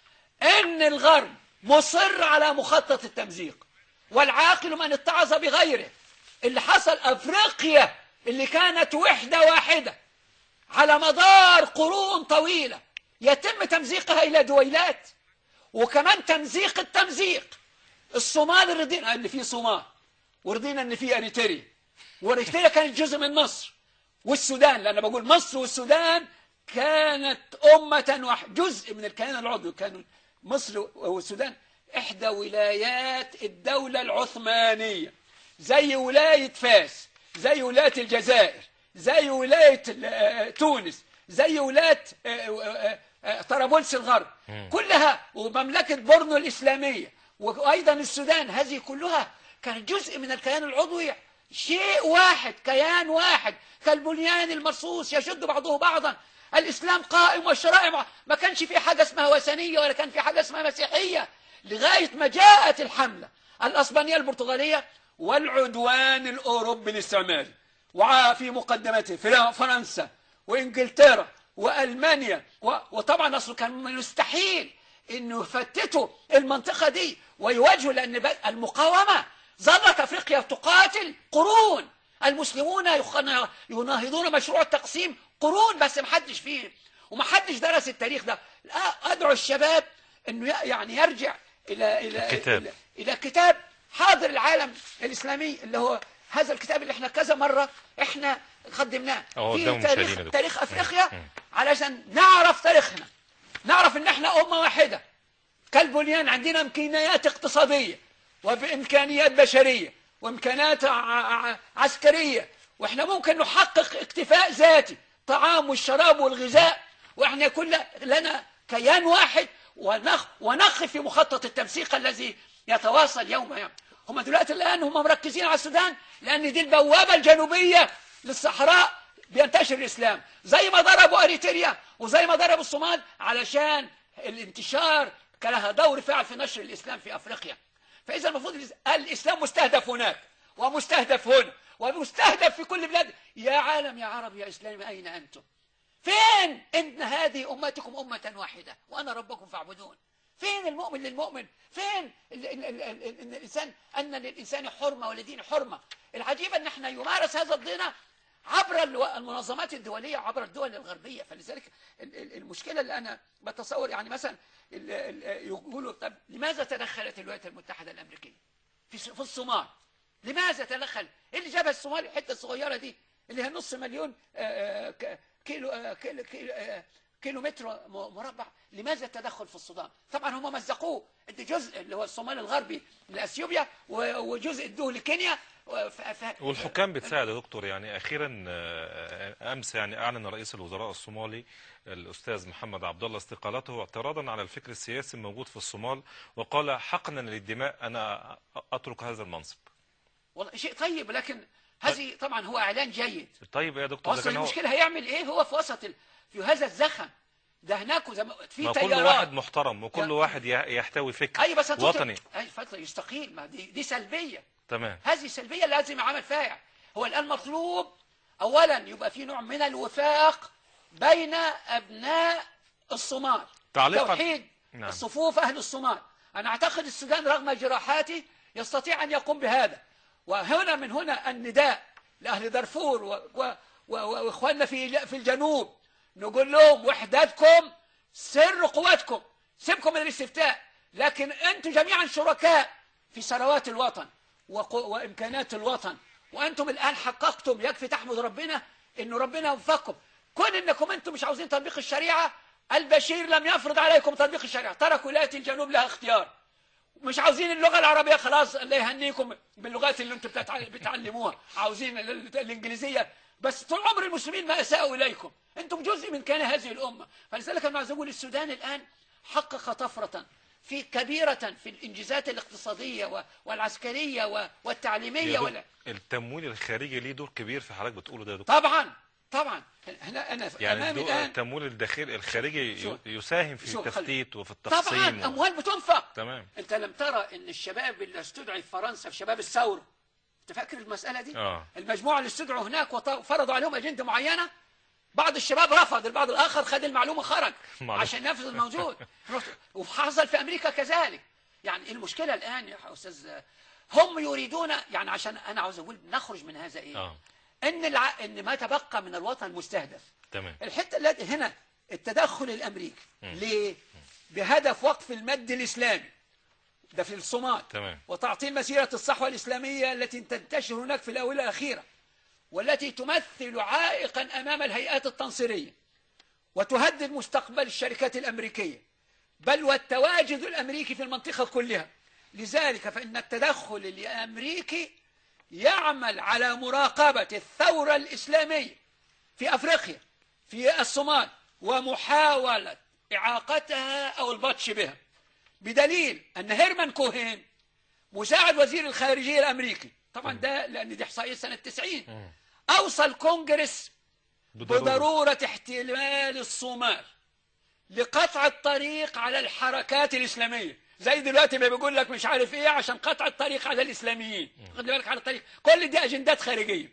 ان الغرب مصر على مخطط التمزيق والعاقل من اتعظ بغيره اللي حصل افريقيا اللي كانت وحده واحده على مدار قرون طويله يتم تمزيقها الى دويلات وكمان تمزيق التمزيق الصومال رضينا ان في صومال ورضينا ان في اريتريا واريتريا كانت جزء من مصر والسودان لأن بقول مصر والسودان كانت أمة واحدة جزء من الكيان العضوي كانوا مصر والسودان إحدى ولايات الدولة العثمانية زي ولاية فاس زي ولاية الجزائر زي ولاية آه، تونس زي ولاية آه، آه، آه، طرابلس الغرب كلها ومملكة بورنو الإسلامية وأيضا السودان هذه كلها كانت جزء من الكيان العضوي شيء واحد كيان واحد كالبنيان المرصوص يشد بعضه بعضا الإسلام قائم والشرائع ما كانش في حاجة اسمها وثنية ولا كان في حاجة اسمها مسيحية لغاية ما جاءت الحملة الأسبانية البرتغالية والعدوان الأوروبي الاستعماري وفي مقدمته فر- فرنسا وإنجلترا وألمانيا و- وطبعا أصله كان من المستحيل أنه يفتتوا المنطقة دي ويواجهوا لأن ب- المقاومة ظلت أفريقيا تقاتل قرون المسلمون يخ- يناهضون مشروع التقسيم قرون بس محدش فيه ومحدش درس التاريخ ده لا أدعو الشباب أنه ي- يعني يرجع إلى إلى الكتاب. إلى, إلى كتاب حاضر العالم الإسلامي اللي هو هذا الكتاب اللي احنا كذا مرة احنا قدمناه أهو فيه قدام مشاهدينا تاريخ دكتور. تاريخ أفريقيا مم. علشان نعرف تاريخنا نعرف ان احنا أمة واحدة كالبنيان عندنا امكانيات اقتصادية وبامكانيات بشرية وامكانيات ع- ع- عسكرية واحنا ممكن نحقق اكتفاء ذاتي طعام والشراب والغذاء واحنا كل لنا كيان واحد ونخ ونخ في مخطط التنسيق الذي يتواصل يوم يوم هم دلوقتي الآن هم مركزين على السودان لأن دي البوابة الجنوبية للصحراء بينتشر الإسلام زي ما ضربوا أريتريا وزي ما ضربوا الصومال علشان الانتشار كان لها دور فعل في نشر الإسلام في أفريقيا فإذا المفروض الإس- الإسلام مستهدف هناك ومستهدف هنا ومستهدف في كل بلاد يا عالم يا عرب يا إسلام أين أنتم فين إن هذه أمتكم أمة واحدة وأنا ربكم فاعبدون فين المؤمن للمؤمن فين ال ال ال ال ال إن الإنسان أن للإنسان حرمة ولدين حرمة العجيب أن احنا يمارس هذا الدين عبر الو- المنظمات الدولية عبر الدول الغربية فلذلك ال- ال- المشكلة اللي أنا بتصور يعني مثلا ال- ال- يقولوا طب لماذا تدخلت الولايات المتحدة الأمريكية في س- في الصومال لماذا تدخل إيه اللي جابها الصومال الحتة الصغيرة دي اللي هي نص مليون آه، آه، ك- كيلو آه، كيلو كيلو آه، كيلو متر م- مربع لماذا التدخل في السودان طبعا هم مزقوه ادي جزء اللي هو الصومال الغربي لاثيوبيا و- وجزء ادوه لكينيا و- ف- ف- والحكام بتساعد يا دكتور يعني اخيرا آه، امس يعني اعلن رئيس الوزراء الصومالي الاستاذ محمد عبد الله استقالته اعتراضا على الفكر السياسي الموجود في الصومال وقال حقنا للدماء انا اترك هذا المنصب والله شيء طيب لكن هذه طبعا هو اعلان جيد طيب يا دكتور ده اصل كان هو المشكله هيعمل ايه هو في وسط ال... في هذا الزخم ده هناك زم... في ما كل تيارات واحد محترم وكل يا- واحد ي- يحتوي فكر اي بس هتطلب- وطني اي فتره يستقيل ما دي, دي سلبيه تمام هذه سلبيه لازم عمل فيها هو الان مطلوب اولا يبقى في نوع من الوفاق بين ابناء الصومال تعليقاً- توحيد نعم. صفوف اهل الصومال انا اعتقد السودان رغم جراحاته يستطيع ان يقوم بهذا وهنا من هنا النداء لاهل دارفور و... و... و... واخواننا في في الجنوب نقول لهم وحدتكم سر قوتكم سيبكم من الاستفتاء لكن انتم جميعا شركاء في ثروات الوطن وقو... وامكانات الوطن وانتم الان حققتم يكفي تحمد ربنا انه ربنا وفقكم كون انكم انتم مش عاوزين تطبيق الشريعه البشير لم يفرض عليكم تطبيق الشريعه ترك ولايه الجنوب لها اختيار مش عاوزين اللغة العربية خلاص الله يهنيكم باللغات اللي انتم بتتع- بتعلموها عاوزين ال- ال- الإنجليزية بس طول عمر المسلمين ما أساءوا إليكم انتم جزء من كيان هذه الأمة فلذلك أنا عايز أقول السودان الآن حقق طفرة في كبيرة في الإنجازات الاقتصادية و- والعسكرية و- يا والتعليمية دكتور، ولا التمويل الخارجي ليه دور كبير في حضرتك بتقوله ده يا دكتور طبعا طبعا هنا أنا يعني أمامي الدو- الآن التمويل الداخلي الخارجي شوف. ي- يساهم في شوف، خلي- التفتيت وفي طبعا التقسيم و- أموال بتنفق تمام انت لم ترى ان الشباب اللي استدعي في فرنسا في شباب الثوره انت فاكر المساله دي اه المجموعه اللي استدعوا هناك وفرضوا عليهم اجنده معينه بعض الشباب رفض البعض الاخر خد المعلومه خرج معلومة. عشان ينفذ الموجود وحصل في امريكا كذلك يعني المشكله الان يا استاذ هم يريدون يعني عشان انا عاوز اقول نخرج من هذا ايه اه ان الع... ان ما تبقى من الوطن مستهدف تمام الحته التي هنا التدخل الامريكي ليه بهدف وقف المد الاسلامي ده في الصومال تمام وتعطيل مسيره الصحوه الاسلاميه التي تنتشر هناك في الاونه الاخيره والتي تمثل عائقا امام الهيئات التنصيريه وتهدد مستقبل الشركات الامريكيه بل والتواجد الامريكي في المنطقه كلها لذلك فان التدخل الامريكي يعمل على مراقبه الثوره الاسلاميه في افريقيا في الصومال ومحاوله اعاقتها او البطش بها بدليل ان هيرمان كوهين مساعد وزير الخارجيه الامريكي طبعا ده لان دي احصائيه سنه 90 مم. اوصى الكونجرس بضرورة. بضروره احتلال الصومال لقطع الطريق على الحركات الاسلاميه زي دلوقتي ما بيقول لك مش عارف ايه عشان قطع الطريق على الاسلاميين خد بالك على الطريق كل دي اجندات خارجيه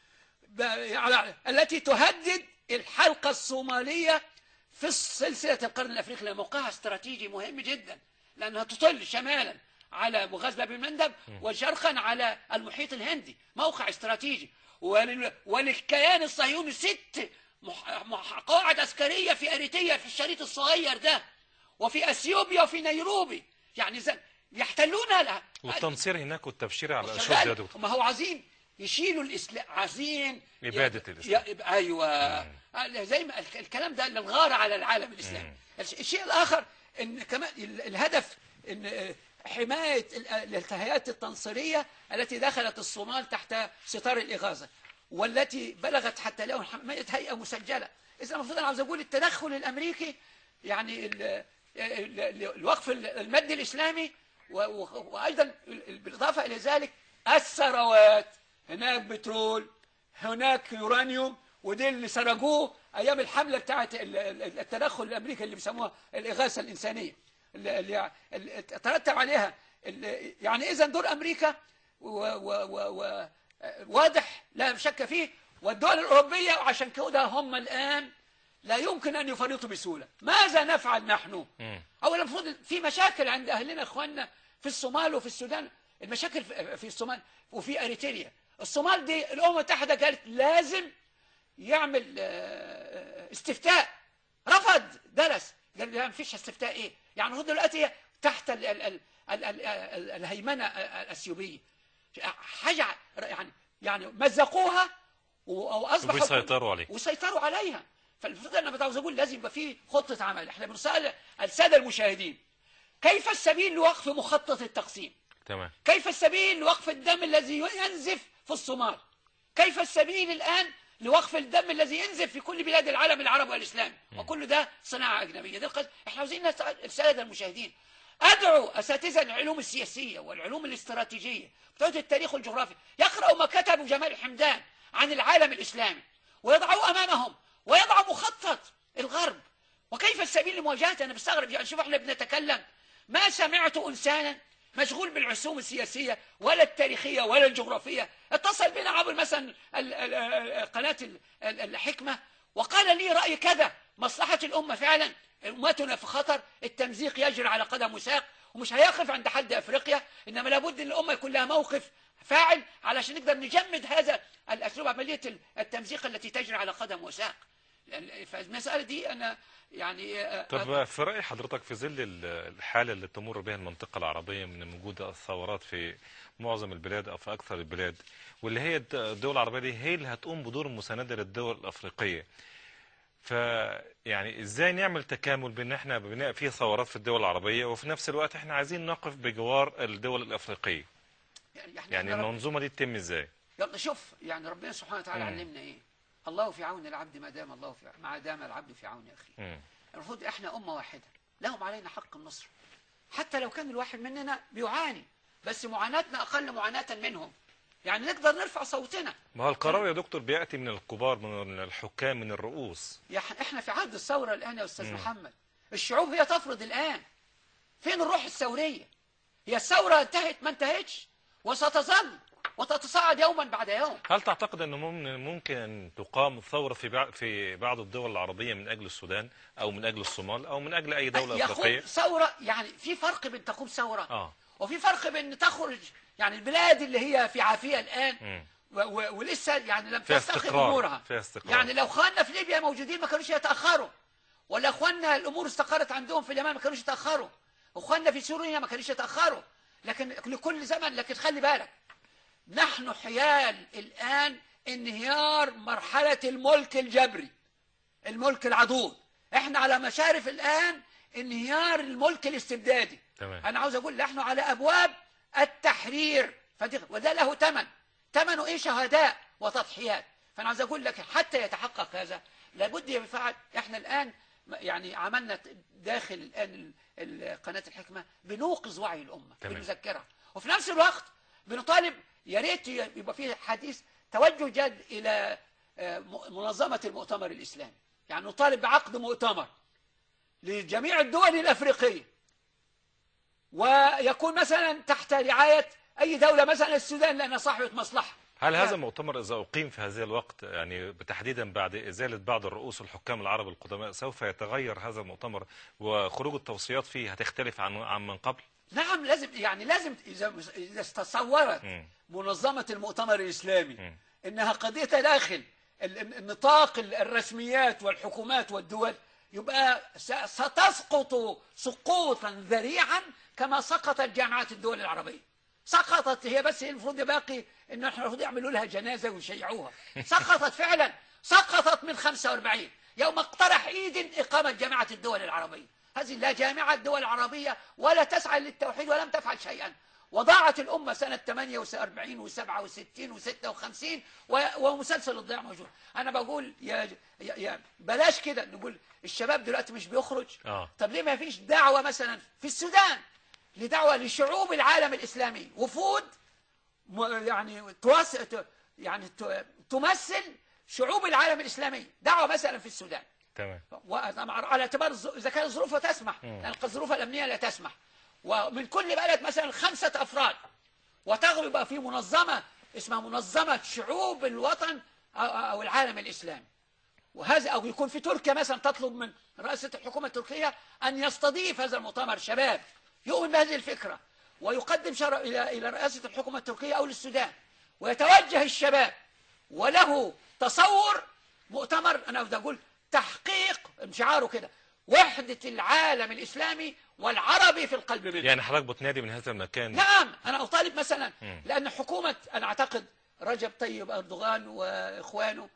ب- على- التي تهدد الحلقه الصوماليه في سلسله القرن الافريقي لأن موقعها استراتيجي مهم جدا لانها تطل شمالا على مغازله بالمندب وشرقا على المحيط الهندي موقع استراتيجي ولل- وللكيان الصهيوني ست مح- مح- قواعد عسكريه في اريتريا في الشريط الصغير ده وفي اثيوبيا وفي نيروبي يعني زي يحتلونها لا والتنصير هناك والتبشير على الاشد شغال. يا دكتور ما هو عايزين يشيلوا الاسلام عايزين إبادة ي- الإسلام. ي- ايوه زي ما الك- الكلام ده للغاره على العالم الاسلامي الش- الشيء الاخر ان كمان ال- الهدف ان آه، حمايه ال- آه، الالتهيات التنصيريه التي دخلت الصومال تحت ستار الاغاثه والتي بلغت حتى اليوم حمايه هيئه مسجله اذا المفروض انا عاوز اقول التدخل الامريكي يعني ال- ال- ال- الوقف المادي الاسلامي و- و- وايضا ال- بالاضافه الى ذلك الثروات هناك بترول هناك يورانيوم ودي اللي سرقوه ايام الحمله بتاعت ال- ال- التدخل الامريكي اللي بيسموها الاغاثه الانسانيه اللي, اللي اللي ترتب عليها ال- يعني اذا دور امريكا و و و و واضح لا شك فيه والدول الاوروبيه عشان كده هم الان لا يمكن ان يفرطوا بسهوله ماذا نفعل نحن اولا المفروض في مشاكل عند اهلنا اخواننا في الصومال وفي السودان المشاكل في- في الصومال وفي اريتريا الصومال دي الامم المتحده قالت لازم يعمل آه، استفتاء رفض درس قال لا مفيش استفتاء ايه يعني هو دلوقتي تحت ال ال ال ال ال ال الهيمنه الاثيوبيه حاجه يعني يعني مزقوها و- واصبحوا وبيسيطروا عليه. وسيطروا عليها فالمفروض انا عاوز اقول لازم يبقى في خطه عمل احنا بنسال الساده المشاهدين كيف السبيل لوقف مخطط التقسيم تمام كيف السبيل لوقف الدم الذي ينزف في الصومال كيف السبيل الآن لوقف الدم الذي ينزف في كل بلاد العالم العربي والإسلامي وكل ده صناعة أجنبية ده القصد احنا عاوزين نسأل السادة المشاهدين أدعو أساتذة العلوم السياسية والعلوم الاستراتيجية بتوع التاريخ والجغرافيا يقرأوا ما كتبه جمال حمدان عن العالم الإسلامي ويضعوه أمامهم ويضعوا مخطط الغرب وكيف السبيل لمواجهة أنا بستغرب يعني شوف احنا بنتكلم ما سمعت إنسانا مشغول بالعصوم السياسية ولا التاريخية ولا الجغرافية اتصل بنا عبر مثلا ال- ال- ال- قناة ال- ال- الحكمة وقال لي رأي كذا مصلحة الأمة فعلا أمتنا في خطر التمزيق يجري على قدم وساق ومش هيقف عند حد أفريقيا إنما لابد أن الأمة يكون لها موقف فاعل علشان نقدر نجمد هذا الأسلوب عملية التمزيق التي تجري على قدم وساق فالمسألة دي أنا يعني آه، طب في رأي حضرتك في ظل ال- الحالة اللي تمر بها المنطقة العربية من وجود الثورات في معظم البلاد أو في أكثر البلاد واللي هي الد- الدول العربية دي هي اللي هتقوم بدور مساندة للدول الأفريقية فيعني ازاي نعمل تكامل بين احنا بناء في ثورات في الدول العربية وفي نفس الوقت احنا عايزين نقف بجوار الدول الأفريقية يعني إحنا- يعني إحنا رب- المنظومة دي تتم ازاي يلا شوف يعني ربنا سبحانه وتعالى مم. علمنا ايه الله في عون العبد ما دام الله في ما دام العبد في عون اخيه مم. المفروض احنا امه واحده لهم علينا حق النصر حتى لو كان الواحد مننا بيعاني بس معاناتنا اقل معاناه منهم يعني نقدر نرفع صوتنا ما هو القرار يا دكتور بيأتي من الكبار من الحكام من الرؤوس يا ح- احنا في عهد الثوره الان يا استاذ محمد الشعوب هي تفرض الان فين الروح الثوريه هي الثوره انتهت ما انتهتش وستظل وتتصاعد يوما بعد يوم هل تعتقد انه مم- ممكن ان تقام ثوره في بع- في بعض الدول العربيه من اجل السودان او من اجل الصومال او من اجل اي دوله يقوم افريقيه؟ ثوره يعني في فرق بين تقوم ثوره اه وفي فرق بين تخرج يعني البلاد اللي هي في عافيه الان مم. و و ولسه يعني لم فيها تستقر استقرار. امورها فيها استقرار. يعني لو اخواننا في ليبيا موجودين ما كانوش يتاخروا ولا اخواننا الامور استقرت عندهم في اليمن ما كانوش يتاخروا اخواننا في سوريا ما كانوش يتاخروا لكن لكل زمن لكن خلي بالك نحن حيال الان انهيار مرحله الملك الجبري الملك العضوض احنا على مشارف الان انهيار الملك الاستبدادي تمام. انا عاوز اقول نحن على ابواب التحرير فدي وده له ثمن ثمنه ايه شهداء وتضحيات فانا عاوز اقول لك حتى يتحقق هذا لابد يفعل احنا الان يعني عملنا داخل الان ال- ال- قناه الحكمه بنوقظ وعي الامه تمام. بنذكرها وفي نفس الوقت بنطالب يا ريت يبقى في حديث توجه جاد الى آه، م- منظمه المؤتمر الاسلامي يعني نطالب بعقد مؤتمر لجميع الدول الافريقيه ويكون مثلا تحت رعاية أي دولة مثلا السودان لأنها صاحبة مصلحة هل هذا يعني- المؤتمر إذا أقيم في هذا الوقت يعني تحديدا بعد إزالة بعض الرؤوس الحكام العرب القدماء سوف يتغير هذا المؤتمر وخروج التوصيات فيه هتختلف عن عن من قبل؟ نعم لازم يعني لازم إذا إذا تصورت مم. منظمة المؤتمر الإسلامي مم. إنها قضية داخل ال- ال- نطاق ال- الرسميات والحكومات والدول يبقى س- ستسقط سقوطا ذريعا كما سقطت جامعات الدول العربية سقطت هي بس المفروض باقي انه احنا المفروض يعملوا لها جنازة ويشيعوها سقطت فعلا سقطت من 45 يوم اقترح ايدن اقامة جامعة الدول العربية هذه لا جامعة الدول العربية ولا تسعى للتوحيد ولم تفعل شيئا وضاعت الأمة سنة 48 و67 و56 ومسلسل الضياع موجود أنا بقول يا, يا, يا بلاش كده نقول الشباب دلوقتي مش بيخرج آه. طب ليه ما فيش دعوة مثلا في السودان لدعوة لشعوب العالم الإسلامي وفود م- يعني توس... ت- يعني ت- تمثل شعوب العالم الإسلامي دعوة مثلا في السودان تمام وطبعاً على اعتبار الظ- اذا كانت الظروف تسمح لان الظروف الامنيه لا تسمح ومن كل بلد مثلا خمسه افراد وتغلب يبقى في منظمه اسمها منظمه شعوب الوطن أو- او العالم الاسلامي وهذا او يكون في تركيا مثلا تطلب من رئاسه الحكومه التركيه ان يستضيف هذا المؤتمر شباب يؤمن بهذه الفكره ويقدم شر... الى الى رئاسه الحكومه التركيه او للسودان ويتوجه الشباب وله تصور مؤتمر انا بدي اقول تحقيق شعاره كده وحده العالم الاسلامي والعربي في القلب منه يعني حضرتك بتنادي من هذا المكان نعم أنا أطالب مثلا مم. لأن حكومة أنا أعتقد رجب طيب أردوغان وإخوانه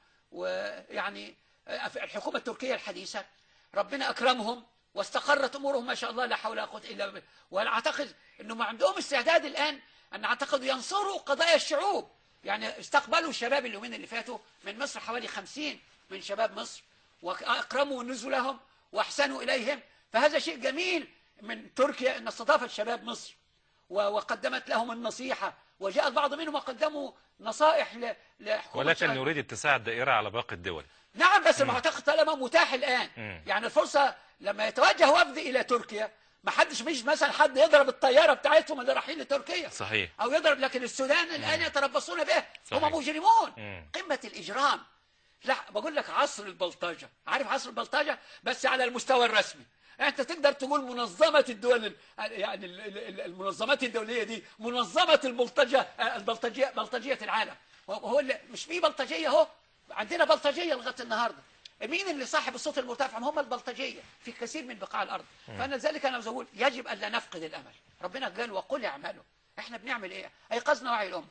ويعني الحكومة التركية الحديثة ربنا أكرمهم واستقرت أمورهم ما شاء الله لا حول ولا قوة إلا بالله وأنا أعتقد أنهم عندهم استعداد الآن أن أعتقد ينصروا قضايا الشعوب يعني استقبلوا الشباب اليومين اللي فاتوا من مصر حوالي خمسين من شباب مصر وأكرموا نزلهم وأحسنوا إليهم فهذا شيء جميل من تركيا أن استضافت شباب مصر و- وقدمت لهم النصيحة وجاء البعض منهم وقدموا نصائح ل- لحكومة ولكن شباب. نريد اتساع الدائرة على باقي الدول نعم بس المعتقد طالما متاح الآن مم. يعني الفرصة لما يتوجه وفد إلى تركيا ما حدش مش مثلا حد يضرب الطيارة بتاعتهم اللي رايحين لتركيا صحيح أو يضرب لكن السودان الآن يتربصون به صحيح. هم مجرمون مم. قمة الإجرام لا بقول لك عصر البلطجة عارف عصر البلطجة بس على المستوى الرسمي انت تقدر تقول منظمة الدول ال- يعني ال- ال- المنظمات الدولية دي منظمة البلطجة البلطجية بلطجية العالم وهو اللي مش في بلطجية اهو عندنا بلطجية لغاية النهاردة مين اللي صاحب الصوت المرتفع هم البلطجية في كثير من بقاع الأرض فأنا ذلك أنا بقول يجب أن لا نفقد الأمل ربنا قال وقل اعملوا احنا بنعمل ايه ايقظنا وعي الأمة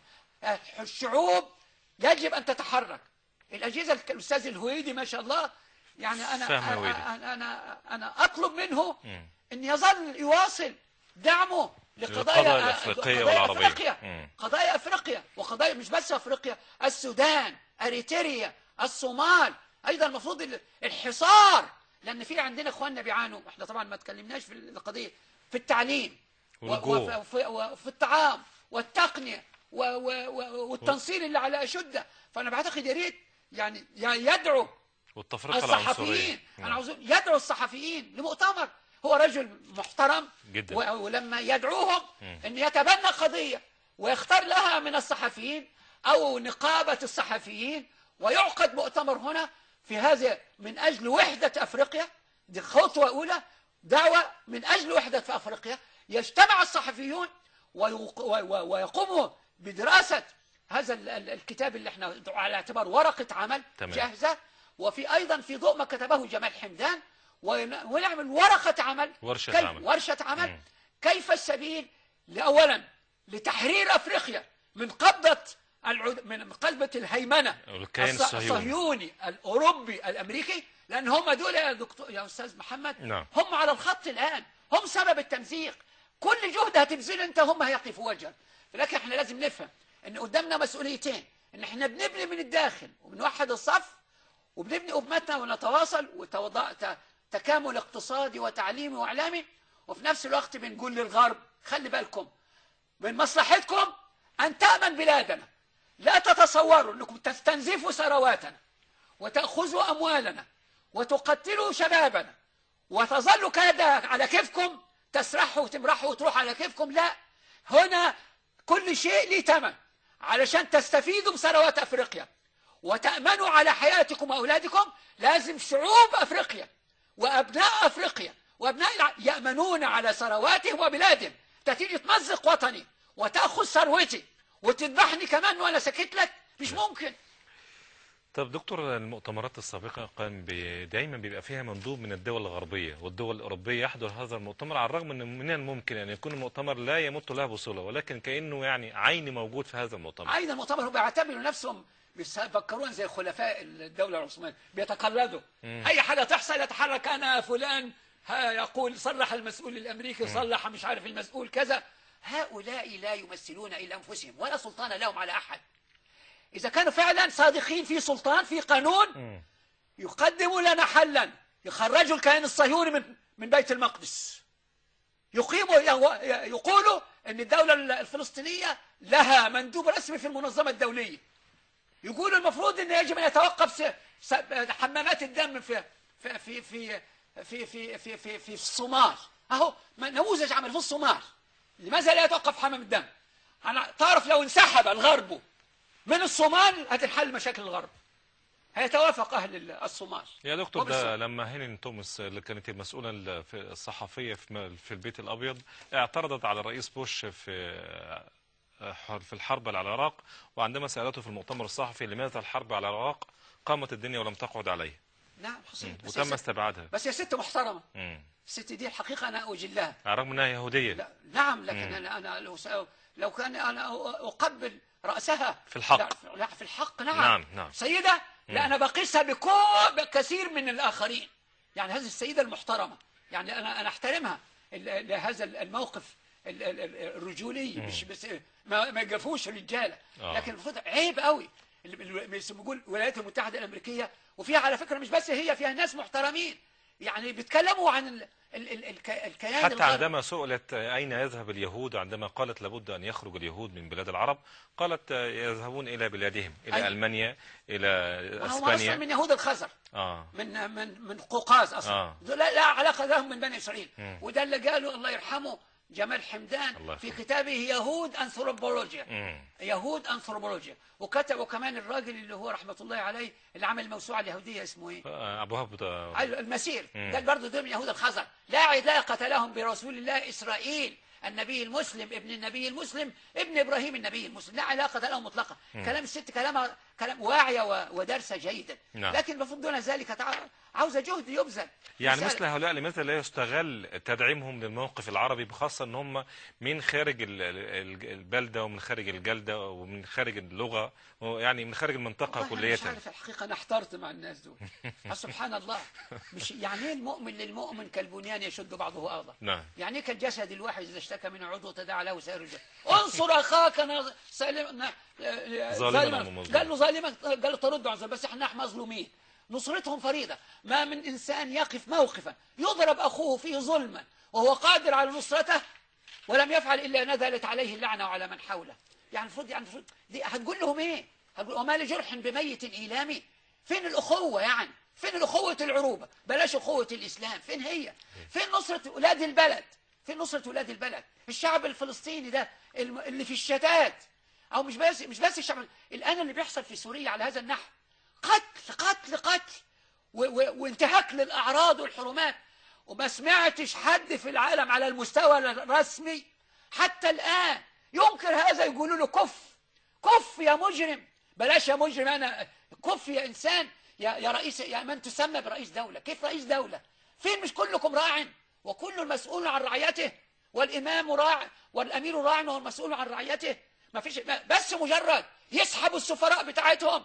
الشعوب يجب أن تتحرك الأجهزة الأستاذ الهويدي ما شاء الله يعني أنا فهم الهويدي. أنا أنا, أنا أطلب منه مم. أن يظل يواصل دعمه للقضايا لقضايا الأفريقية قضايا والعربية. أفريقيا مم. قضايا أفريقيا وقضايا مش بس أفريقيا السودان أريتريا الصومال أيضا المفروض ال- الحصار لأن في عندنا إخواننا بيعانوا احنا طبعا ما تكلمناش في القضية في التعليم و- والجوع. وفي, وفي الطعام والتقنية و- و- و- والتنصير اللي على أشده فأنا بعتقد يا ريت يعني يعني يدعو والتفرقة العنصرية الصحفيين انا نعم. عاوز يدعو الصحفيين لمؤتمر هو رجل محترم جدا. و- ولما يدعوهم مم. ان يتبنى قضيه ويختار لها من الصحفيين او نقابه الصحفيين ويعقد مؤتمر هنا في هذا من اجل وحده افريقيا دي خطوه اولى دعوه من اجل وحده في افريقيا يجتمع الصحفيون ويق- و- و- ويقوموا بدراسه هذا ال- ال- الكتاب اللي احنا على اعتبار ورقه عمل تمام. جاهزه وفي ايضا في ضوء ما كتبه جمال حمدان ون- ونعمل ورقه عمل ورشة كيف عمل. ورشه عمل مم. كيف السبيل لاولا لتحرير افريقيا من قبضه العد... من قلبة الهيمنة الكيان الص- الصهيوني. الصهيوني الأوروبي الأمريكي لأن هم دول يا دكتور يا أستاذ محمد نعم. هم على الخط الآن هم سبب التمزيق كل جهد هتبذله أنت هم هيقفوا وجهك لكن احنا لازم نفهم ان قدامنا مسؤوليتين ان احنا بنبني من الداخل وبنوحد الصف وبنبني أمتنا ونتواصل وتوضع ت- تكامل اقتصادي وتعليمي وإعلامي وفي نفس الوقت بنقول للغرب خلي بالكم من مصلحتكم أن تأمن بلادنا لا تتصوروا أنكم تستنزفوا ثرواتنا وتأخذوا أموالنا وتقتلوا شبابنا وتظلوا كذا على كيفكم تسرحوا وتمرحوا وتروحوا على كيفكم لا هنا كل شيء ليه ثمن علشان تستفيدوا بثروات افريقيا وتأمنوا على حياتكم وأولادكم لازم شعوب أفريقيا وأبناء أفريقيا وأبناء الع... يأمنون على ثرواتهم وبلادهم تيجي تمزق وطني وتأخذ ثروتي وتذبحني كمان وأنا سكت لك مش ممكن طب دكتور المؤتمرات السابقة كان بي- دايما بيبقى فيها مندوب من الدول الغربية والدول الأوروبية يحضر هذا المؤتمر على الرغم أن من الممكن أن يكون المؤتمر لا يمت له بصلة ولكن كأنه يعني عيني موجود في هذا المؤتمر عين المؤتمر هم بيعتبروا نفسهم بيفكرون زي خلفاء الدولة العثمانية بيتقلدوا أي حاجة تحصل يتحرك أنا فلان ها يقول صرح المسؤول الأمريكي صلح مش عارف المسؤول كذا هؤلاء لا يمثلون إلا أنفسهم ولا سلطان لهم على أحد إذا كانوا فعلا صادقين في سلطان في قانون مم. يقدموا لنا حلا يخرجوا الكيان الصهيوني من من بيت المقدس يقيموا يقولوا ان الدولة الفلسطينية لها مندوب رسمي في المنظمة الدولية يقولوا المفروض ان يجب ان يتوقف س- س- حمامات الدم في في في في في في في, في, في الصومال اهو نموذج عمل في الصومال لماذا لا يتوقف حمام الدم أنا تعرف لو انسحب الغرب من الصومال هتنحل مشاكل الغرب هيتوافق اهل الصومال يا دكتور ده وبالصوت. لما هيلين توماس اللي كانت المسؤولة ال- في الصحفية في م- في البيت الأبيض اعترضت على الرئيس بوش في في الحرب على العراق وعندما سألته في المؤتمر الصحفي لماذا الحرب على العراق قامت الدنيا ولم تقعد عليه نعم حسين بس يا وتم ست- استبعادها بس يا ست محترمة مم. الست دي الحقيقة أنا أجلها على الرغم انها يهودية لا نعم لكن أنا أنا لو س- لو كان أنا أقبل رأسها في الحق. لا, لا في الحق نعم نعم، نعم. سيدة لا أنا بقيسها بكو- بكثير من الآخرين يعني هذه السيدة المحترمة يعني أنا أنا أحترمها ال- لهذا الموقف ال- ال- ال- الرجولي مش بس ما ما يقفوش رجالة آه. لكن المفروض عيب قوي اللي اللي بيقول الولايات المتحدة الأمريكية وفيها على فكرة مش بس هي فيها ناس محترمين يعني بيتكلموا عن ال ال ال الك- الكيان حتى الغربي. عندما سئلت أين يذهب اليهود عندما قالت لابد أن يخرج اليهود من بلاد العرب قالت يذهبون إلى بلادهم إلى أيوة. ألمانيا إلى ما هم اصلا أسبانيا من يهود الخزر آه. من من من قوقاز اصلا آه. دول لا, لا علاقه لهم من بني اسرائيل مم. وده اللي قاله الله يرحمه جمال حمدان الله في يرحمه. كتابه يهود انثروبولوجيا مم. يهود انثروبولوجيا وكتب وكمان الراجل اللي هو رحمه الله عليه اللي عمل الموسوعه اليهوديه اسمه ايه؟ آه، أبو هب ده- أيوة، المسير مم. ده برضه دول من يهود الخزر لا علاقة لهم برسول الله إسرائيل النبي المسلم ابن النبي المسلم ابن إبراهيم النبي المسلم لا علاقة لهم مطلقة كلام الست كلامها كلام واعية و- ودارسة جيدا نعم. لكن المفروض دون ذلك تع- عاوزة جهد يبذل يعني مسألة- مثل هؤلاء لماذا لا يستغل تدعيمهم للموقف العربي بخاصة ان هم من خارج ال- ال- البلدة ومن خارج الجلدة ومن خارج اللغة يعني من خارج المنطقة والله أنا كلية مش عارف الحقيقة أنا احترت مع الناس دول آه، سبحان الله مش يعني إيه المؤمن للمؤمن كالبنيان يشد بعضه بعضا نعم يعني إيه كالجسد الواحد إذا اشتكى من عضو تداعى له سائر الجسد انصر أخاك نا- سالم نا- ظالما ظالما ومظلوما. قال له ظالما قال له ترد عن ظالم، بس احنا مظلومين نصرتهم فريضة ما من إنسان يقف موقفا يضرب أخوه فيه ظلما وهو قادر على نصرته ولم يفعل إلا نزلت عليه اللعنة وعلى من حوله يعني المفروض يعني المفروض دي هتقول لهم إيه هتقول وما لجرح بميت إيلامي فين الأخوة يعني فين الأخوة العروبة بلاش أخوة الإسلام فين هي فين نصرة أولاد البلد فين نصرة أولاد البلد الشعب الفلسطيني ده الم- اللي في الشتات أو مش بس مش بس الشعب الآن اللي بيحصل في سوريا على هذا النحو قتل قتل قتل و- و- وانتهاك للأعراض والحرمات وما سمعتش حد في العالم على المستوى الرسمي حتى الآن ينكر هذا يقولوا له كف كف يا مجرم بلاش يا مجرم أنا كف يا إنسان يا, يا رئيس يا من تسمى برئيس دولة كيف رئيس دولة فين مش كلكم راع وكل مسؤول عن رعيته والإمام راع والأمير راع وهو المسؤول عن رعيته ما فيش بس مجرد يسحبوا السفراء بتاعتهم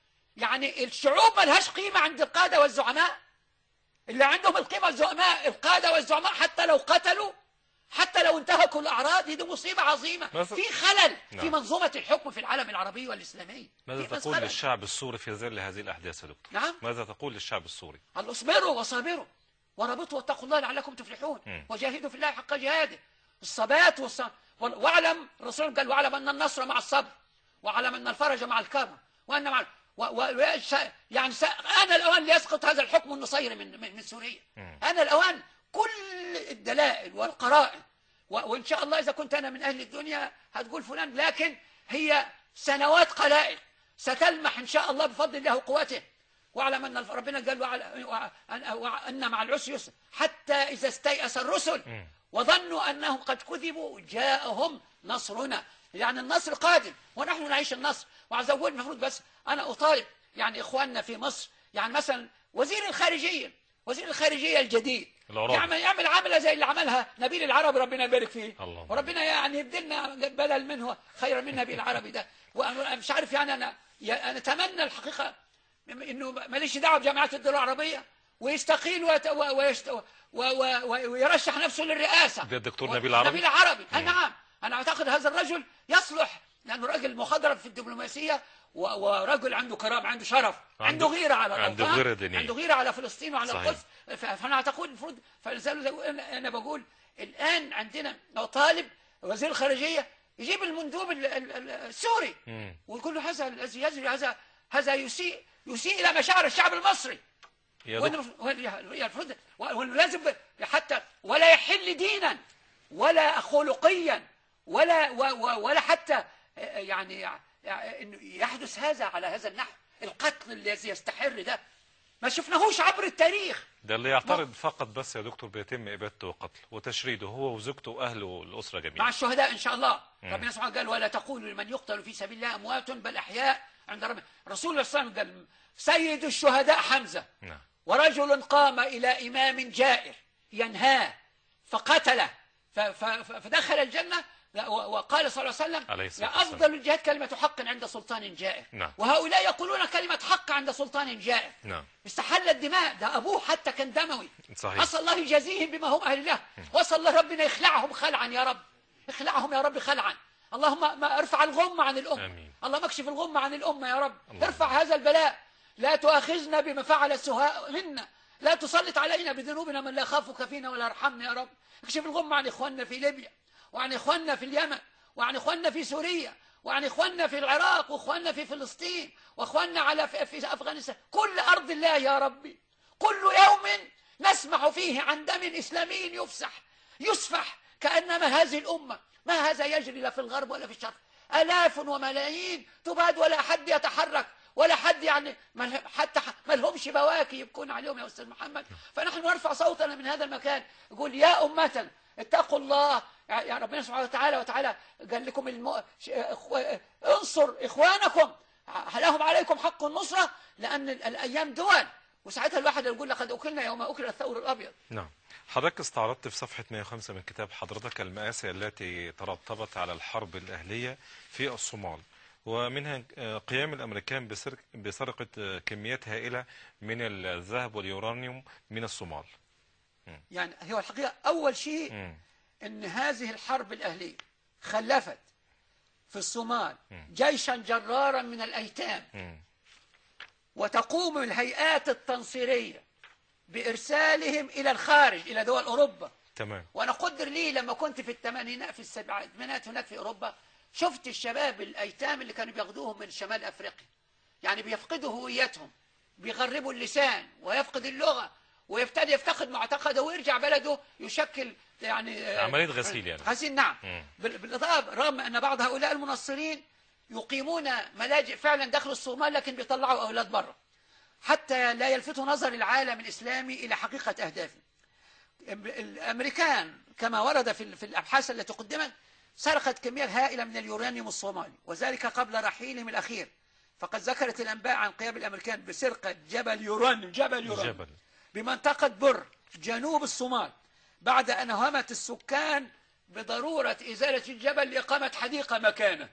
يعني الشعوب ملهاش قيمة عند القادة والزعماء اللي عندهم القيمة الزعماء القادة والزعماء حتى لو قتلوا حتى لو انتهكوا الأعراض دي مصيبة عظيمة ماذا- في خلل في نعم. منظومة الحكم في العالم العربي والإسلامي ماذا في تقول خلل. للشعب السوري في ظل هذه الأحداث يا دكتور نعم. ماذا تقول للشعب السوري قال اصبروا وصابروا وربطوا واتقوا الله لعلكم تفلحون مم. وجاهدوا في الله حق جهاده الثبات والص... وال- واعلم الرسول قال واعلم ان النصر مع الصبر واعلم ان الفرج مع الكرم وان مع و... و... ش- يعني س... انا الاوان ليسقط هذا الحكم النصيري من من, من سوريا مم. انا الاوان كل الد... والدلائل والقرائن و- وإن شاء الله إذا كنت أنا من أهل الدنيا هتقول فلان لكن هي سنوات قلائل ستلمح إن شاء الله بفضل الله وقوته واعلم أن ربنا قال وعلى- وأن- وأن مع العسر يسر حتى إذا استيأس الرسل وظنوا أنهم قد كذبوا جاءهم نصرنا يعني النصر قادم ونحن نعيش النصر وعايز أقول المفروض بس أنا أطالب يعني إخواننا في مصر يعني مثلا وزير الخارجية وزير الخارجية الجديد العرابي. يعمل يعمل عمله زي اللي عملها نبيل العربي ربنا يبارك فيه اللهم وربنا يعني يبدلنا بدل منه خيرا من نبيل العربي ده وانا مش عارف يعني انا يا- انا اتمنى الحقيقه انه ماليش دعوه بجامعات الدول العربيه ويستقيل ويت- و- ويشت- و- و- و- ويرشح نفسه للرئاسه ده الدكتور و- نبيل عربي؟ نبيل عربي أي نعم انا اعتقد هذا الرجل يصلح لانه راجل مخضرم في الدبلوماسيه و- ورجل عنده كرامه عنده شرف عنده, عنده- غيره على عنده الأوطان، غيرة دينية. عنده غيره على فلسطين وعلى صحيح. القدس ف- فانا اعتقد المفروض فلذلك انا أنا بقول الان عندنا طالب وزير الخارجيه يجيب المندوب ال- ال- ال- السوري مم. ويقول له هذا الذي يجري هذا هذا يسيء يسيء الى مشاعر الشعب المصري يا وإنه- دكتور وإنه- المفروض وإنه لازم حتى ولا يحل دينا ولا خلقيا ولا و- و- ولا حتى يعني يعني انه يحدث هذا على هذا النحو القتل الذي يستحر ده ما شفناهوش عبر التاريخ ده اللي يعترض فقط بس يا دكتور بيتم ابادته وقتله وتشريده هو وزوجته واهله والاسره مع جميعا الشهداء ان شاء الله ربنا سبحانه قال ولا تقولوا لمن يقتل في سبيل الله اموات بل احياء عند ربنا رسول الله صلى الله عليه وسلم قال سيد الشهداء حمزه نعم ورجل قام إلى إمام جائر ينهاه فقتله ف- ف- ف- فدخل الجنة و- وقال صلى الله عليه وسلم عليه الصلاة يا والسلام. أفضل الجهاد كلمة حق عند سلطان جائر نعم. وهؤلاء يقولون كلمة حق عند سلطان جائر نعم استحل الدماء ده أبوه حتى كان دموي صحيح. أسأل الله يجازيهم بما هم أهل الله وأسأل الله ربنا يخلعهم خلعا يا رب اخلعهم يا رب خلعا اللهم ما ارفع الغم عن الأمة آمين. اللهم اكشف الغم عن الأمة يا رب اللهم. ارفع هذا البلاء لا تؤاخذنا بما فعل السهاء منا لا تسلط علينا بذنوبنا من لا يخافك فينا ولا يرحمنا يا رب اكشف الغم عن إخواننا في ليبيا وعن إخواننا في اليمن وعن إخواننا في سوريا وعن إخواننا في العراق وإخواننا في فلسطين وإخواننا على في, في أفغانستان كل أرض الله يا ربي كل يوم نسمع فيه عن دم إسلامي يفسح يسفح كأنما هذه الأمة ما هذا يجري لا في الغرب ولا في الشرق آلاف وملايين تباد ولا حد يتحرك ولا حد يعني ما له- حتى ح- ما لهمش بواكي يبكون عليهم يا أستاذ محمد فنحن نرفع صوتنا من هذا المكان نقول يا أمة اتقوا الله يا يا ربنا سبحانه وتعالى وتعالى قال لكم الم... ش- إخو- انصر إخوانكم ع- لهم عليكم حق النصرة لأن ال- الأيام دول وساعتها الواحد يقول لقد أكلنا يوم أكل الثور الأبيض نعم حضرتك استعرضت في صفحة 105 من كتاب حضرتك المآسي التي ترتبت على الحرب الأهلية في الصومال ومنها آه، قيام الأمريكان بسرق- بسرقة آه، كميات هائلة من الذهب واليورانيوم من الصومال يعني هو الحقيقة أول شيء مم. أن هذه الحرب الأهلية خلفت في الصومال جيشا جرارا من الأيتام مم. وتقوم الهيئات التنصيرية بإرسالهم إلى الخارج إلى دول أوروبا تمام وأنا قدر لي لما كنت في الثمانينات في السبعينات هناك في أوروبا شفت الشباب الأيتام اللي كانوا بياخدوهم من شمال أفريقيا يعني بيفقدوا هويتهم بيغربوا اللسان ويفقد اللغة ويبتدي يفتقد معتقده ويرجع بلده يشكل يعني آه، عملية غسيل يعني. غسيل نعم مم. بال- بالإضافة رغم أن بعض هؤلاء المنصرين يقيمون ملاجئ فعلا داخل الصومال لكن بيطلعوا أولاد بره حتى لا يلفتوا نظر العالم الإسلامي إلى حقيقة أهدافه الأمريكان كما ورد في في الأبحاث التي قدمت سرقت كمية هائلة من اليورانيوم الصومالي وذلك قبل رحيلهم الأخير فقد ذكرت الأنباء عن قيام الأمريكان بسرقة جبل يورانيوم جبل يورانيوم جبل. بمنطقة بر جنوب الصومال بعد أن أوهمت السكان بضرورة إزالة الجبل لإقامة حديقة مكانه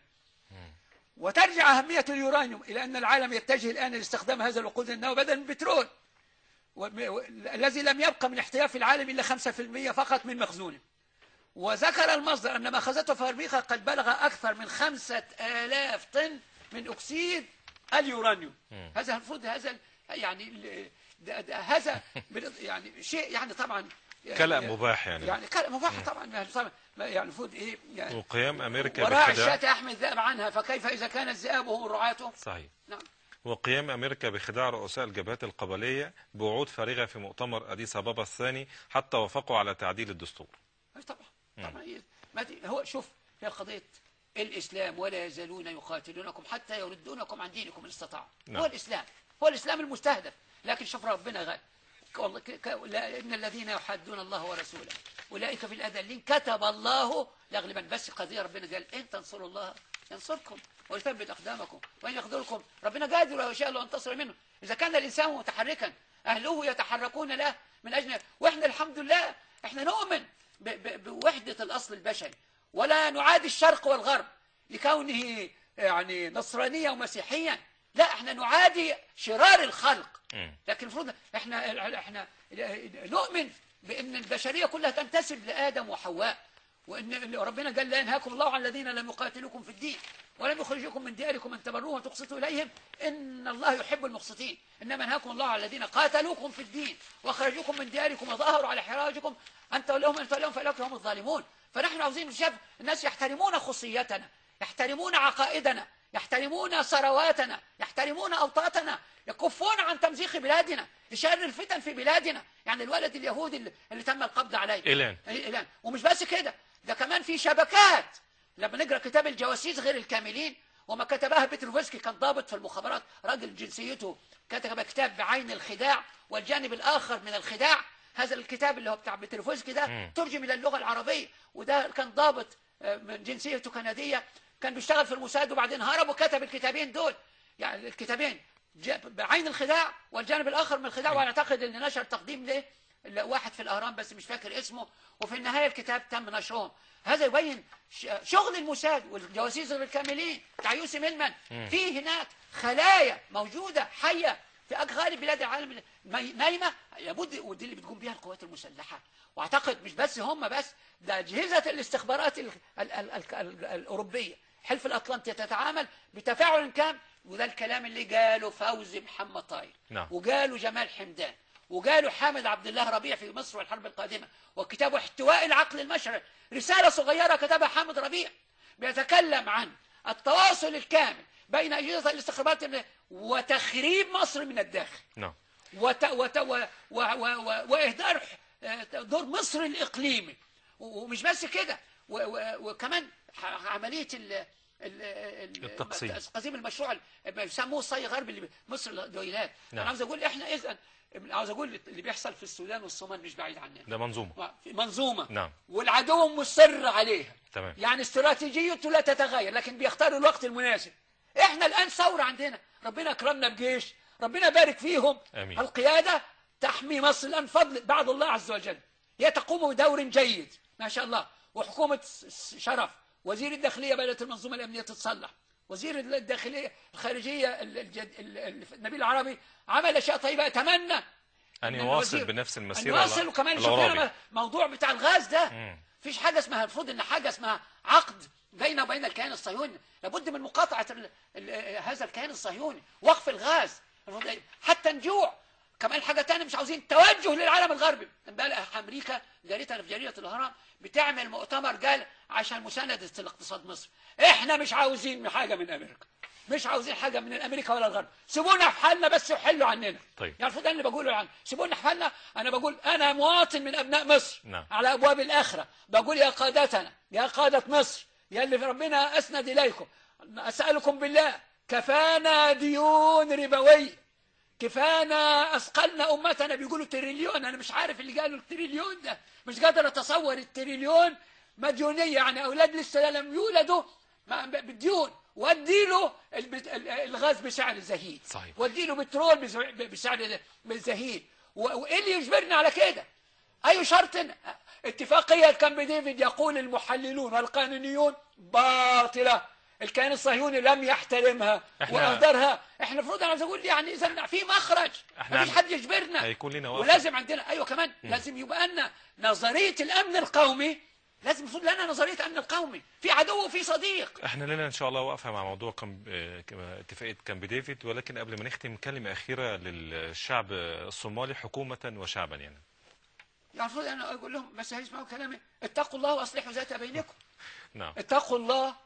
وترجع أهمية اليورانيوم إلى أن العالم يتجه الآن لاستخدام هذا الوقود النووي بدلا من البترول و- و- الذي لم يبقى من احتياف العالم إلا 5% فقط من مخزونه وذكر المصدر أن ما أخذته فاربيخا قد بلغ أكثر من خمسة آلاف طن من أكسيد اليورانيوم هذا المفروض هذا يعني ال- ده- ده- هذا بال- يعني شيء يعني طبعا كلأ مباح يعني. يعني كلأ مباح طبعا يعني طبعا يعني المفروض ايه يعني وقيام أمريكا وراء بالخداع الشاة يحمي الذئب عنها فكيف إذا كان الذئاب هم الرعاة صحيح نعم وقيام أمريكا بخداع رؤساء الجبهات القبلية بوعود فارغة في مؤتمر أديس أبابا الثاني حتى وافقوا على تعديل الدستور أي طبعا طبعا هي- ما دي- هو شوف هي قضيه الاسلام ولا يزالون يقاتلونكم حتى يردونكم عن دينكم ان استطاعوا نعم. هو الاسلام هو الاسلام المستهدف لكن شوف ربنا قال والله ك- ك- لا- ان الذين يحادون الله ورسوله اولئك في الاذلين كتب الله لاغلبن بس قضيه ربنا قال ان تنصروا الله ينصركم ويثبت اقدامكم وان يخذلكم ربنا قادر ولو شاء الله انتصر منه اذا كان الانسان متحركا اهله يتحركون له من اجل واحنا الحمد لله احنا نؤمن ب- ب- بوحده الاصل البشري ولا نعادي الشرق والغرب لكونه يعني نصرانيا ومسيحيا لا احنا نعادي شرار الخلق مم. لكن المفروض احنا احنا نؤمن بان البشريه كلها تنتسب لادم وحواء وان ربنا قال لا ينهاكم الله عن الذين لم يقاتلوكم في الدين ولم يخرجوكم من دياركم ان تبروهم وتقسطوا اليهم ان الله يحب المقسطين انما ينهاكم الله عن الذين قاتلوكم في الدين واخرجوكم من دياركم وظاهروا على حراجكم ان تولوهم ان تولوهم فاولئك هم الظالمون فنحن عاوزين نشاف الناس يحترمون خصيتنا يحترمون عقائدنا يحترمون ثرواتنا يحترمون اوطاتنا يكفون عن تمزيق بلادنا لشر الفتن في بلادنا يعني الولد اليهودي اللي اللي تم القبض عليه إيلان. إيلان ومش بس كده ده كمان في شبكات لما نقرا كتاب الجواسيس غير الكاملين وما كتبها بتروفسكي كان ضابط في المخابرات راجل جنسيته كتب كتاب بعين الخداع والجانب الاخر من الخداع هذا الكتاب اللي هو بتاع بتروفسكي ده مم. ترجم الى اللغه العربيه وده كان ضابط آه، من جنسيته كنديه كان بيشتغل في الموساد وبعدين هرب وكتب الكتابين دول يعني الكتابين جا- بعين الخداع والجانب الاخر من الخداع وانا اعتقد ان نشر تقديم له ل- واحد في الاهرام بس مش فاكر اسمه وفي النهايه الكتاب تم نشرهم هذا يبين ش- شغل الموساد والجواسيس الكاملين بتاع يوسف ميلمان في هناك خلايا موجوده حيه في غالب بلاد العالم مي- نايمه لابد ودي اللي بتقوم بها القوات المسلحه واعتقد مش بس هم بس ده اجهزه الاستخبارات ال ال ال ال ال الاوروبيه حلف الاطلنطي تتعامل بتفاعل كام وده الكلام اللي قاله فوزي محمد طاير نعم. وقاله جمال حمدان وقاله حامد عبد الله ربيع في مصر والحرب القادمه وكتابه احتواء العقل المشرق رساله صغيره كتبها حامد ربيع بيتكلم عن التواصل الكامل بين اجهزه الاستخبارات وتخريب مصر من الداخل نعم وت... وت... و... و... و... و... واهدار آه، دور مصر الاقليمي و- ومش بس كده و... و... وكمان ح- عمليه ال... ال... ال... التقسيم. تقسيم المشروع اللي بيسموه الصي غرب اللي مصر الدويلات نعم. انا عاوز اقول احنا اذا عاوز اقول اللي بيحصل في السودان والصومال مش بعيد عننا ده منظومة في منظومه نعم. والعدو مصر عليها تمام. يعني استراتيجيته لا تتغير لكن بيختاروا الوقت المناسب احنا الان ثوره عندنا ربنا اكرمنا بجيش ربنا بارك فيهم آمين. القياده تحمي مصر الان فضل بعد الله عز وجل هي تقوم بدور جيد ما شاء الله وحكومه س- س- شرف وزير الداخليه بدات المنظومه الامنيه تتصلح وزير الداخليه الخارجيه ال- الجد- ال- ال- النبيل العربي عمل اشياء طيبه اتمنى أن إن يواصل الوزير- بنفس أن المسيرة يواصل الع- وكمان شوف العرابي. هنا موضوع بتاع الغاز ده مم. فيش حاجه اسمها المفروض ان حاجه اسمها عقد بينه وبين الكيان الصهيوني لابد من مقاطعه ال ال هذا الكيان الصهيوني وقف الغاز المفروض حتى نجوع كمان حاجه تانية مش عاوزين توجه للعالم الغربي امبارح امريكا جريتها في جريده الاهرام بتعمل مؤتمر قال عشان مسانده الاقتصاد مصر احنا مش عاوزين حاجه من امريكا مش عاوزين حاجه من امريكا ولا الغرب سيبونا في حالنا بس وحلوا عننا طيب. يعني المفروض أنا اللي بقوله يعني سيبونا في حالنا انا بقول انا مواطن من ابناء مصر نعم. على ابواب الاخره بقول يا قادتنا يا قاده مصر يا اللي ربنا اسند اليكم اسالكم بالله كفانا ديون ربويه كفانا اثقلنا امتنا بيقولوا تريليون انا مش عارف اللي قالوا التريليون ده مش قادر اتصور التريليون مديونيه يعني اولاد لسه لم يولدوا ما- بديون واديله الب- ال- الغاز بسعر زهيد صحيح. واديله بترول بز- بسعر زهيد و- وايه اللي يجبرنا على كده اي شرط اتفاقيه كامب ديفيد يقول المحللون والقانونيون باطله الكيان الصهيوني لم يحترمها إحنا- واهدرها احنا المفروض انا عايز اقول يعني اذا في مخرج إحنا مفيش عن- حد يجبرنا هيكون لنا وقفة. ولازم عندنا ايوه كمان لازم يبقى لنا نظريه الامن القومي لازم يكون لنا نظريه امن القومي في عدو وفي صديق احنا لنا ان شاء الله واقفه مع موضوع كم... آه، كم- اتفاقيه كامب ديفيد ولكن قبل ما نختم كلمه اخيره للشعب الصومالي حكومه وشعبا يعني يعني المفروض انا اقول لهم بس هيسمعوا كلامي اتقوا الله واصلحوا ذات بينكم نعم اتقوا الله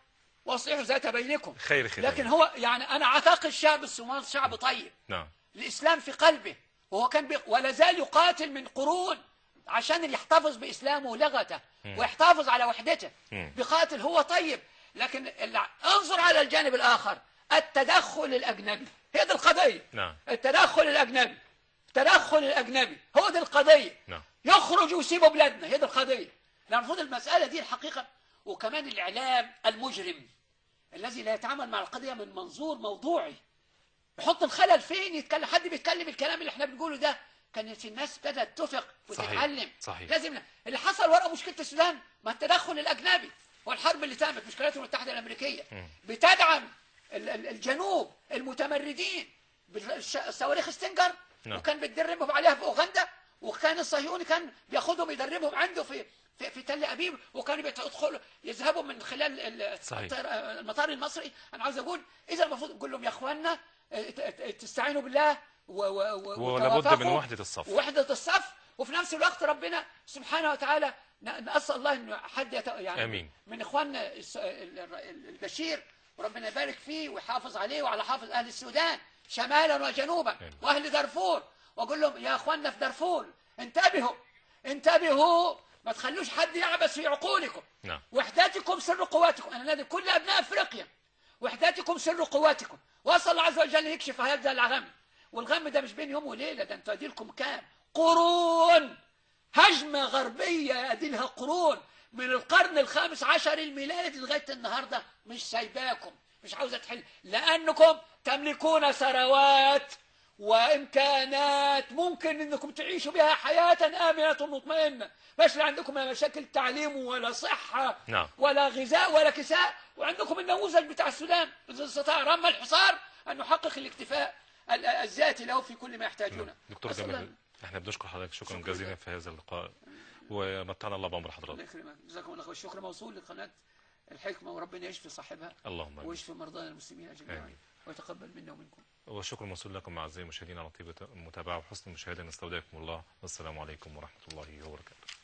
واصلحوا ذات بينكم خير ختام لكن هو يعني انا اعتقد شعب الصومال شعب طيب نعم الإسلام في قلبه وهو كان بي... ولا زال يقاتل من قرون عشان يحتفظ بإسلامه ولغته ويحتفظ على وحدته مم. بيقاتل هو طيب لكن ال- انظر على الجانب الآخر التدخل الأجنبي هي دي القضية نعم التدخل الأجنبي التدخل الأجنبي هو دي القضية نعم يخرج ويسيبوا بلادنا هي دي القضية لأن المفروض المسألة دي الحقيقة وكمان الإعلام المجرم الذي لا يتعامل مع القضية من منظور موضوعي يحط الخلل فين يتكلم حد بيتكلم الكلام اللي احنا بنقوله ده كانت الناس بدأت تفق صحيح. وتتعلم صحيح. لازم اللي حصل وراء مشكلة السودان ما التدخل الأجنبي والحرب اللي تمت مش الولايات المتحدة الأمريكية بتدعم ال- ال- الجنوب المتمردين بالصواريخ ستنجر نعم. وكان بتدربهم عليها في أوغندا وكان الصهيوني كان بياخدهم يدربهم عنده في في, في تل أبيب وكانوا بيدخلوا يذهبوا من خلال ال- صحيح. الطير- المطار المصري أنا عاوز أقول إذا المفروض نقول لهم يا إخواننا اه، ت- ت- تستعينوا بالله و و و ولابد من وتوافقوا وحدة الصف. ووحدة الصف وفي نفس الوقت ربنا سبحانه وتعالى ن- نسأل الله إنه حد يت... يعني آمين. من إخواننا الس- ال- ال- البشير وربنا يبارك فيه ويحافظ عليه وعلى حافظ أهل السودان شمالا وجنوبا آمين. وأهل دارفور وأقول لهم يا إخواننا في دارفور انتبهوا انتبهوا ما تخلوش حد يعبث في عقولكم نعم وحدتكم سر قواتكم أنا نادي كل أبناء أفريقيا وحدتكم سر قواتكم وأسأل الله عز وجل يكشف هذا الغم والغم ده مش بين يوم وليلة ده انتوا أديلكم كام قرون هجمة غربية أديلها قرون من القرن الخامس عشر الميلادي لغاية النهاردة مش سايباكم مش عاوزة تحل لأنكم تملكون ثروات وإمكانات ممكن أنكم تعيشوا بها حياة آمنة مطمئنة مش لا عندكم لا مشاكل تعليم ولا صحة نعم. ولا غذاء ولا كساء وعندكم النموذج بتاع السودان إذا استطاع رمى الحصار أن يحقق الاكتفاء ال- الذاتي له في كل ما يحتاجونه دكتور أسأل جمال الله- احنا بنشكر حضرتك شكرا شكرا جزيلا لك. في هذا اللقاء ومتعنا الله بعمر الله حضرتك يكرمك جزاكم الله خير الشكر موصول لقناة الحكمة وربنا يشفي صاحبها اللهم امين ويشفي مرضانا المسلمين أجمعين آمين. ويتقبل منا ومنكم والشكر موصول لكم اعزائي المشاهدين على طيبه المتابعه وحسن المشاهده نستودعكم الله والسلام عليكم ورحمه الله وبركاته